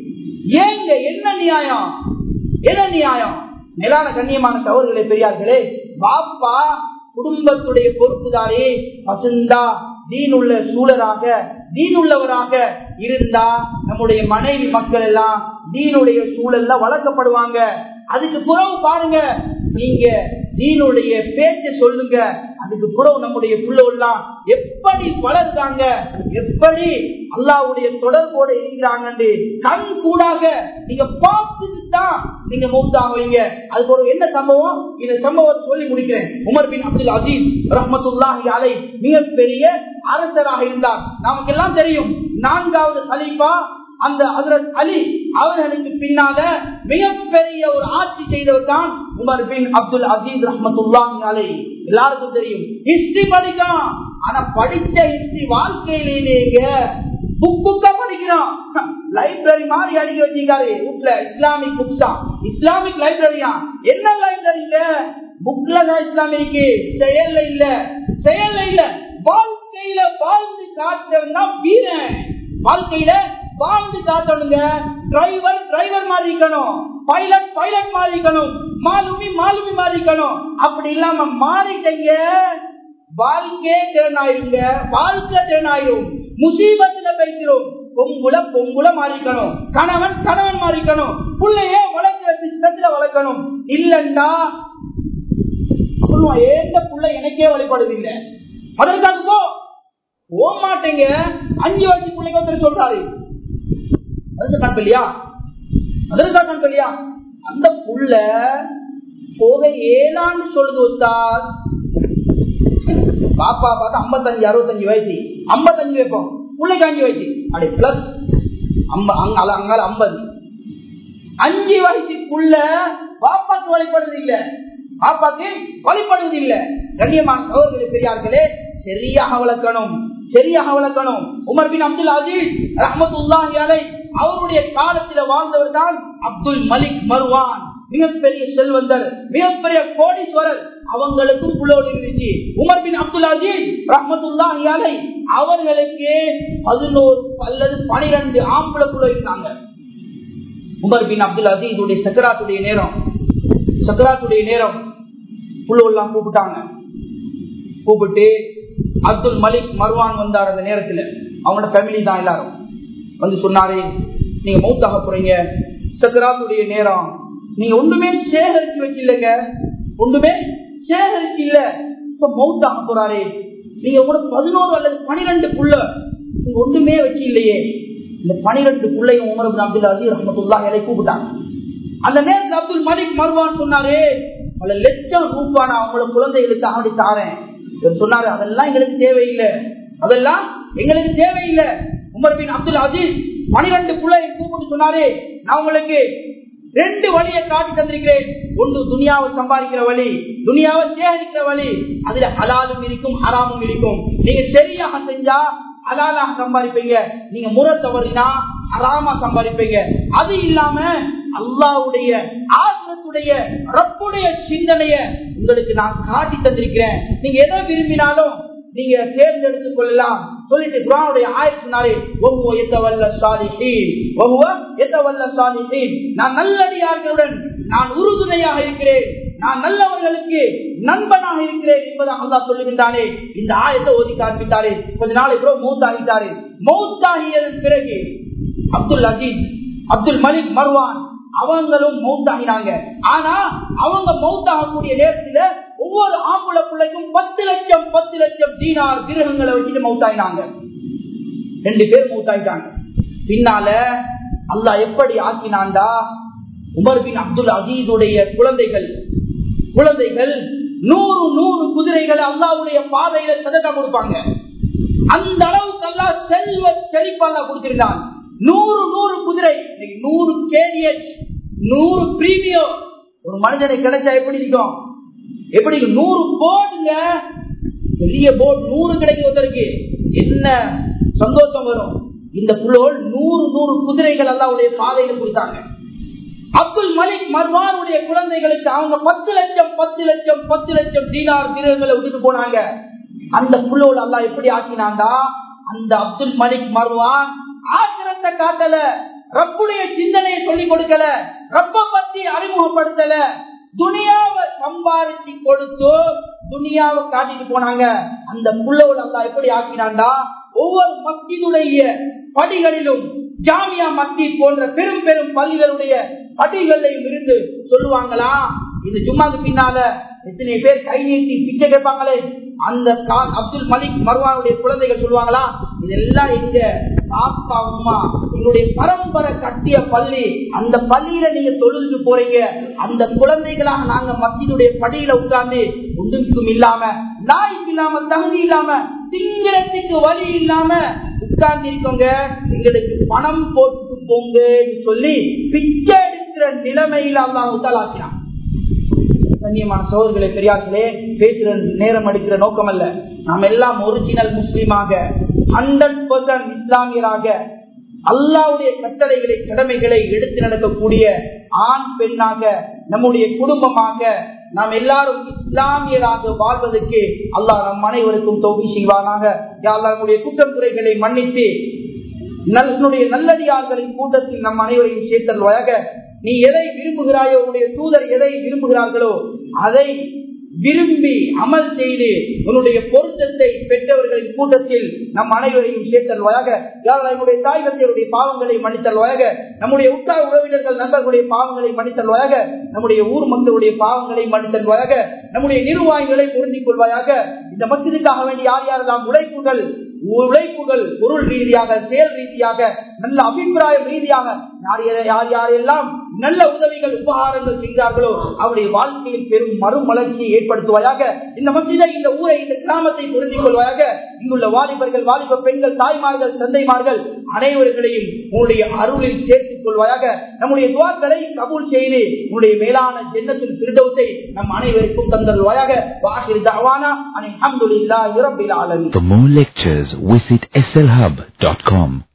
ஏங்க என்ன நியாயம் என்ன நியாயம் மேலான கண்ணியமான சவர்களை பெரியார்களே பாப்பா குடும்பத்துடைய பொறுப்புதாரே பசுந்தா தீனுள்ள சூழலாக தீனுள்ளவராக இருந்தா நம்முடைய மனைவி மக்கள் எல்லாம் தீனுடைய சூழல்ல வளர்க்கப்படுவாங்க அதுக்கு புறவு பாருங்க நீங்க தீனுடைய பேச்ச சொல்லுங்க அதுக்கு புறவு நம்முடைய புள்ளவெல்லாம் எப்படி வளர்ந்தாங்க எப்படி அல்லாவுடைய தொடர்போடு இருக்கிறாங்க கண் கூடாக நீங்க பார்த்துட்டு தான் நீங்க மூத்தாவீங்க அதுக்கு ஒரு என்ன சம்பவம் இந்த சம்பவம் சொல்லி முடிக்கிறேன் உமர் பின் அப்துல் அசீஸ் ரஹமத்துல்லாஹி அலை மிகப்பெரிய அரசராக இருந்தார் நமக்கு எல்லாம் தெரியும் நான்காவது கலீஃபா அந்த ஹசரத் அலி அவர்களுக்கு பின்னால மிகப்பெரிய ஒரு ஆட்சி செய்தவர் தான் உமர் பின் அப்துல் அசீஸ் ரஹமத்துல்லாஹி அலை எல்லாருக்கும் தெரியும் ஹிஸ்டரி படிக்கலாம் ஆனா படிச்ச ஹிஸ்டரி வாழ்க்கையிலேங்க புக் புக்கா படிக்கிறோம் லைப்ரரி மாதிரி அடிக்க வச்சிருக்காரு வீட்டுல இஸ்லாமிக் புக்ஸா இஸ்லாமிக் லைப்ரரியா என்ன லைப்ரரியில புக்ல தான் இஸ்லாம் இருக்கு செயல்ல இல்ல செயல்ல இல்ல வாழ்க்கையில வாழ்ந்து காட்டுறதுனா வீரன் வாழ்க்கையில வாழ்ந்து காட்டணுங்க டிரைவர் டிரைவர் மாதிரி இருக்கணும் பைலட் பைலட் மாதிரி இருக்கணும் மாலுமி மாலுமி மாதிரி இருக்கணும் அப்படி இல்லாம மாறிட்டீங்க வாழ்க்கையே திறனாயிருங்க வாழ்க்கை திறனாயிரும் முசீபத்துல பேசுறோம் பொங்குல பொங்குல மாறிக்கணும் கணவன் கணவன் மாறிக்கணும் பிள்ளைய வளர்க்கிற சிஸ்டத்துல வளர்க்கணும் இல்லண்டா சொல்லுவான் ஏந்த புள்ள எனக்கே வழிபடுதில்லை அதற்காக போ போக மாட்டேங்க அஞ்சு வயசு பிள்ளைங்க ஒருத்தர் சொல்றாரு அதற்கு காண்பில்லையா அதற்காக காண்பில்லையா அந்த புள்ள போக ஏழான்னு சொல்லுது உஸ்தாத் பாப்பா பார்த்தா ஐம்பத்தஞ்சு அறுபத்தஞ்சு வயசு ஐம்பத்தஞ்சு வைப்போம் பிள்ளைக்கு அஞ்சு வயசு அப்படி பிளஸ் அங்கால அங்கால ஐம்பது அஞ்சு வயசுக்குள்ள பாப்பாக்கு வழிபடுறது இல்ல பாப்பாக்கு வழிபடுவது இல்ல கண்ணியமான சகோதரி பெரியார்களே சரியாக வளர்க்கணும் சரியாக வளர்க்கணும் உமர் பின் அப்துல் அஜீஸ் ரஹமத்துல்லாஹி அலை அவருடைய காலத்தில் வாழ்ந்தவர் தான் அப்துல் மலிக் மருவான் மிகப்பெரிய செல்வந்தர் மிகப்பெரிய கோடீஸ்வரர் அவங்களுக்கும் புலோடு இருந்துச்சு உமர் பின் அப்துல் அஜீஸ் ரஹமத்துல்லாஹி அலை அவர்களுக்கு பதினோரு அல்லது பனிரெண்டு ஆம்பளை புல இருந்தாங்க உமர் பின் அப்துல் அசீஸுடைய சக்கராத்துடைய நேரம் சக்கராத்துடைய நேரம் புழுவெல்லாம் கூப்பிட்டாங்க கூப்பிட்டு அப்துல் மலிக் மர்வான் வந்தார் அந்த நேரத்தில் அவங்களோட ஃபேமிலி தான் எல்லாரும் வந்து சொன்னாரு நீங்க மௌத்தாக போறீங்க சக்கராத்துடைய நேரம் நீங்க ஒண்ணுமே சேகரிச்சு வச்சில்லைங்க ஒண்ணுமே சேகரிச்சு இல்ல இப்ப மௌத்தாக போறாரு நீங்க உங்களுக்கு பதினோரு அல்லது பனிரெண்டு புள்ள நீங்க ஒண்ணுமே வச்சு இல்லையே இந்த பனிரெண்டு பிள்ளையும் உமர் பின் அப்துல் அசீஸ் ரஹமத்துல்லா இலை கூப்பிட்டாங்க அந்த நேரத்தில் அப்துல் மலிக் மர்வான் சொன்னாரு பல லட்சம் ரூபாய் நான் உங்களோட குழந்தைகளுக்கு ஆடி தாரேன் இவர் சொன்னாரு அதெல்லாம் எங்களுக்கு தேவையில்லை அதெல்லாம் எங்களுக்கு தேவையில்லை உமர் பின் அப்துல் அசீஸ் பனிரெண்டு பிள்ளையை கூப்பிட்டு சொன்னாரு நான் உங்களுக்கு ரெண்டு வழியை காட்டி தந்திருக்கிறேன் ஒன்று துனியாவை சம்பாதிக்கிற வழி துனியாவை சேகரிக்கிற வழி அதுல ஹலாலும் இருக்கும் ஹராமும் இருக்கும் நீங்க சரியாக செஞ்சா ஹலாலாக சம்பாதிப்பீங்க நீங்க முறை தவறினா ஹராமா சம்பாதிப்பீங்க அது இல்லாம அல்லாவுடைய ஆசிரத்துடைய ரப்புடைய சிந்தனைய உங்களுக்கு நான் காட்டி தந்திருக்கிறேன் நீங்க எதை விரும்பினாலும் நீங்க தேர்ந்தெடுத்துக் கொள்ளலாம் சொல்லிட்டு குரானுடைய ஆயத்து சொன்னாரே ஒவ்வொரு எத்தவல்ல சாலிஹீன் ஒவ்வொரு எத்தவல்ல சாலிஹீன் நான் நல்லடியார்களுடன் நான் உறுதுணையாக இருக்கிறேன் நான் நல்லவர்களுக்கு நண்பனாக இருக்கிறேன் என்பதை அல்லாஹ் சொல்லுகின்றானே இந்த ஆயத்தை ஓதி காண்பித்தாரே கொஞ்ச நாள் இப்போ மூத்தாகிட்டாரு மௌத்தாகியதன் பிறகு அப்துல் அஜீஸ் அப்துல் மலிக் மர்வான் அவங்களும் மௌத்தாகினாங்க ஆனா அவங்க மௌத்தாகக்கூடிய நேரத்துல ஒவ்வொரு ஆம்புல பிள்ளைக்கும் பத்து லட்சம் பத்து லட்சம் தீனார் கிரகங்களை வச்சுட்டு மௌத்தாயினாங்க ரெண்டு பேர் மௌத்தாயிட்டாங்க பின்னால அல்லாஹ் எப்படி ஆக்கினான்டா உமர் பின் அப்துல் அசீதுடைய குழந்தைகள் குழந்தைகள் நூறு நூறு குதிரைகளை அல்லாவுடைய பாதையில சதக்கா கொடுப்பாங்க அந்த அளவுக்கு அல்லாஹ் செல்வ செழிப்பல்லா கொடுத்திருந்தான் நூறு நூறு குதிரை இன்னைக்கு நூறு கேரியட் நூறு பிரீமியம் ஒரு மனிதனை கிடைச்சா எப்படி இருக்கும் எப்படி இருக்கும்? நூறு போர்டுங்க பெரிய போர்டு நூறு கிடைக்கும் ஒருத்தருக்கு என்ன சந்தோஷம் வரும் இந்த புள்ளோல் நூறு நூறு குதிரைகள் அல்லாவுடைய பாதையில கொடுத்தாங்க அப்துல் மலிக் மர்வானுடைய குழந்தைகளுக்கு அவங்க பத்து லட்சம் பத்து லட்சம் பத்து லட்சம் தீனார் தீரங்களை விட்டுட்டு போனாங்க அந்த புள்ளோல் அல்லா எப்படி ஆக்கினாண்டா அந்த அப்துல் மலிக் மர்வான் ஆக்கிரத்தை காட்டல ரப்புடைய சிந்தனையை சொல்லிக் கொடுக்கல ரப்ப பத்தி அறிமுகப்படுத்தல துனியாவை சம்பாதிச்சு கொடுத்து துனியாவை காட்டிட்டு போனாங்க அந்த புள்ளோல் அல்லா எப்படி ஆக்கினாண்டா ஒவ்வொரு மத்தியுடைய படிகளிலும் ஜாமியா மத்தி போன்ற பெரும் பெரும் பள்ளிகளுடைய படிகளையும் இருந்து சொல்லுவாங்களா இது ஜும்மாக்கு பின்னால எத்தனை பேர் கை நீட்டி பிச்சை கேட்பாங்களே அந்த கா- அப்துல் மலிக் மருவானுடைய குழந்தைகள் சொல்லுவாங்களா இதெல்லாம் எங்க பாப்பா அம்மா எங்களுடைய பரம்பரை கட்டிய பள்ளி அந்த பள்ளியில நீங்க தொழுதுட்டு போறீங்க அந்த குழந்தைகளாக நாங்க மத்தியுடைய படியில உட்கார்ந்து ஒன்றுக்கும் இல்லாம லாய்க்கு இல்லாம தகுதி இல்லாம திங்கிறதுக்கு வழி இல்லாம உட்கார்ந்து இருக்கோங்க எங்களுக்கு பணம் போட்டு போங்கன்னு சொல்லி பிச்சை எடுக்கிற நிலைமையில அல்லாஹ் உத்தலாக்கினான் கண்ணியமான சோதர்களை பெரியார்களே பேசுற நேரம் எடுக்கிற நோக்கம் அல்ல நாம் எல்லாம் ஒரிஜினல் முஸ்லீமாக ஹண்ட்ரட் பர்சன்ட் இஸ்லாமியராக அல்லாவுடைய கட்டளைகளை கடமைகளை எடுத்து நடக்கக்கூடிய ஆண் பெண்ணாக நம்முடைய குடும்பமாக நாம் எல்லாரும் இஸ்லாமியராக வாழ்வதற்கு அல்லாஹ் நம் அனைவருக்கும் தோல்வி செய்வானாக யா அல்லாஹ் நம்முடைய குற்றம் குறைகளை மன்னித்து நல்லுடைய நல்லடியார்களின் கூட்டத்தில் நம் அனைவரையும் சேர்த்தல்வாயாக நீ எதை விரும்புகிறாயோ உன்னுடைய தூதர் எதை விரும்புகிறார்களோ அதை விரும்பி அமல் செய்து உன்னுடைய பொருத்தத்தை பெற்றவர்களின் கூட்டத்தில் நம் அனைவரையும் சேர்த்தல்வாயாக யாரால் என்னுடைய தாய் தந்தையருடைய பாவங்களை மன்னித்தல்வாயாக நம்முடைய உற்றார் உறவினர்கள் நண்பர்களுடைய பாவங்களை மன்னித்தல்வாயாக நம்முடைய ஊர் மக்களுடைய பாவங்களை மன்னித்தல்வாயாக நம்முடைய நிர்வாகிகளை பொருந்திக் கொள்வாயாக இந்த மத்திற்காக வேண்டி யார் யாரெல்லாம் உழைப்புகள் உழைப்புகள் பொருள் ரீதியாக செயல் ரீதியாக நல்ல அபிப்பிராயம் ரீதியாக யார் யார் யார் யாரெல்லாம் நல்ல உதவிகள் உபகாரங்கள் செய்தார்களோ அவருடைய வாழ்க்கையில் பெரும் மறுமலர்ச்சியை ஏற்படுத்துவாயாக இந்த மத்தியில இந்த ஊரை இந்த கிராமத்தை புரிஞ்சிக் கொள்வாயாக இங்குள்ள வாலிபர்கள் வாலிப பெண்கள் தாய்மார்கள் தந்தைமார்கள் அனைவர்களையும் உன்னுடைய அருளில் சேர்த்துக் கொள்வாயாக நம்முடைய துவாக்களை கபூல் செய்து உன்னுடைய மேலான ஜென்னத்தில் திருடவுத்தை நம் அனைவருக்கும் தந்தருவாயாக வாஹிர் தவானா அனை அஹமதுல்லாஹி ரப்பில் ஆலமீன் For more lectures, visit slhub.com.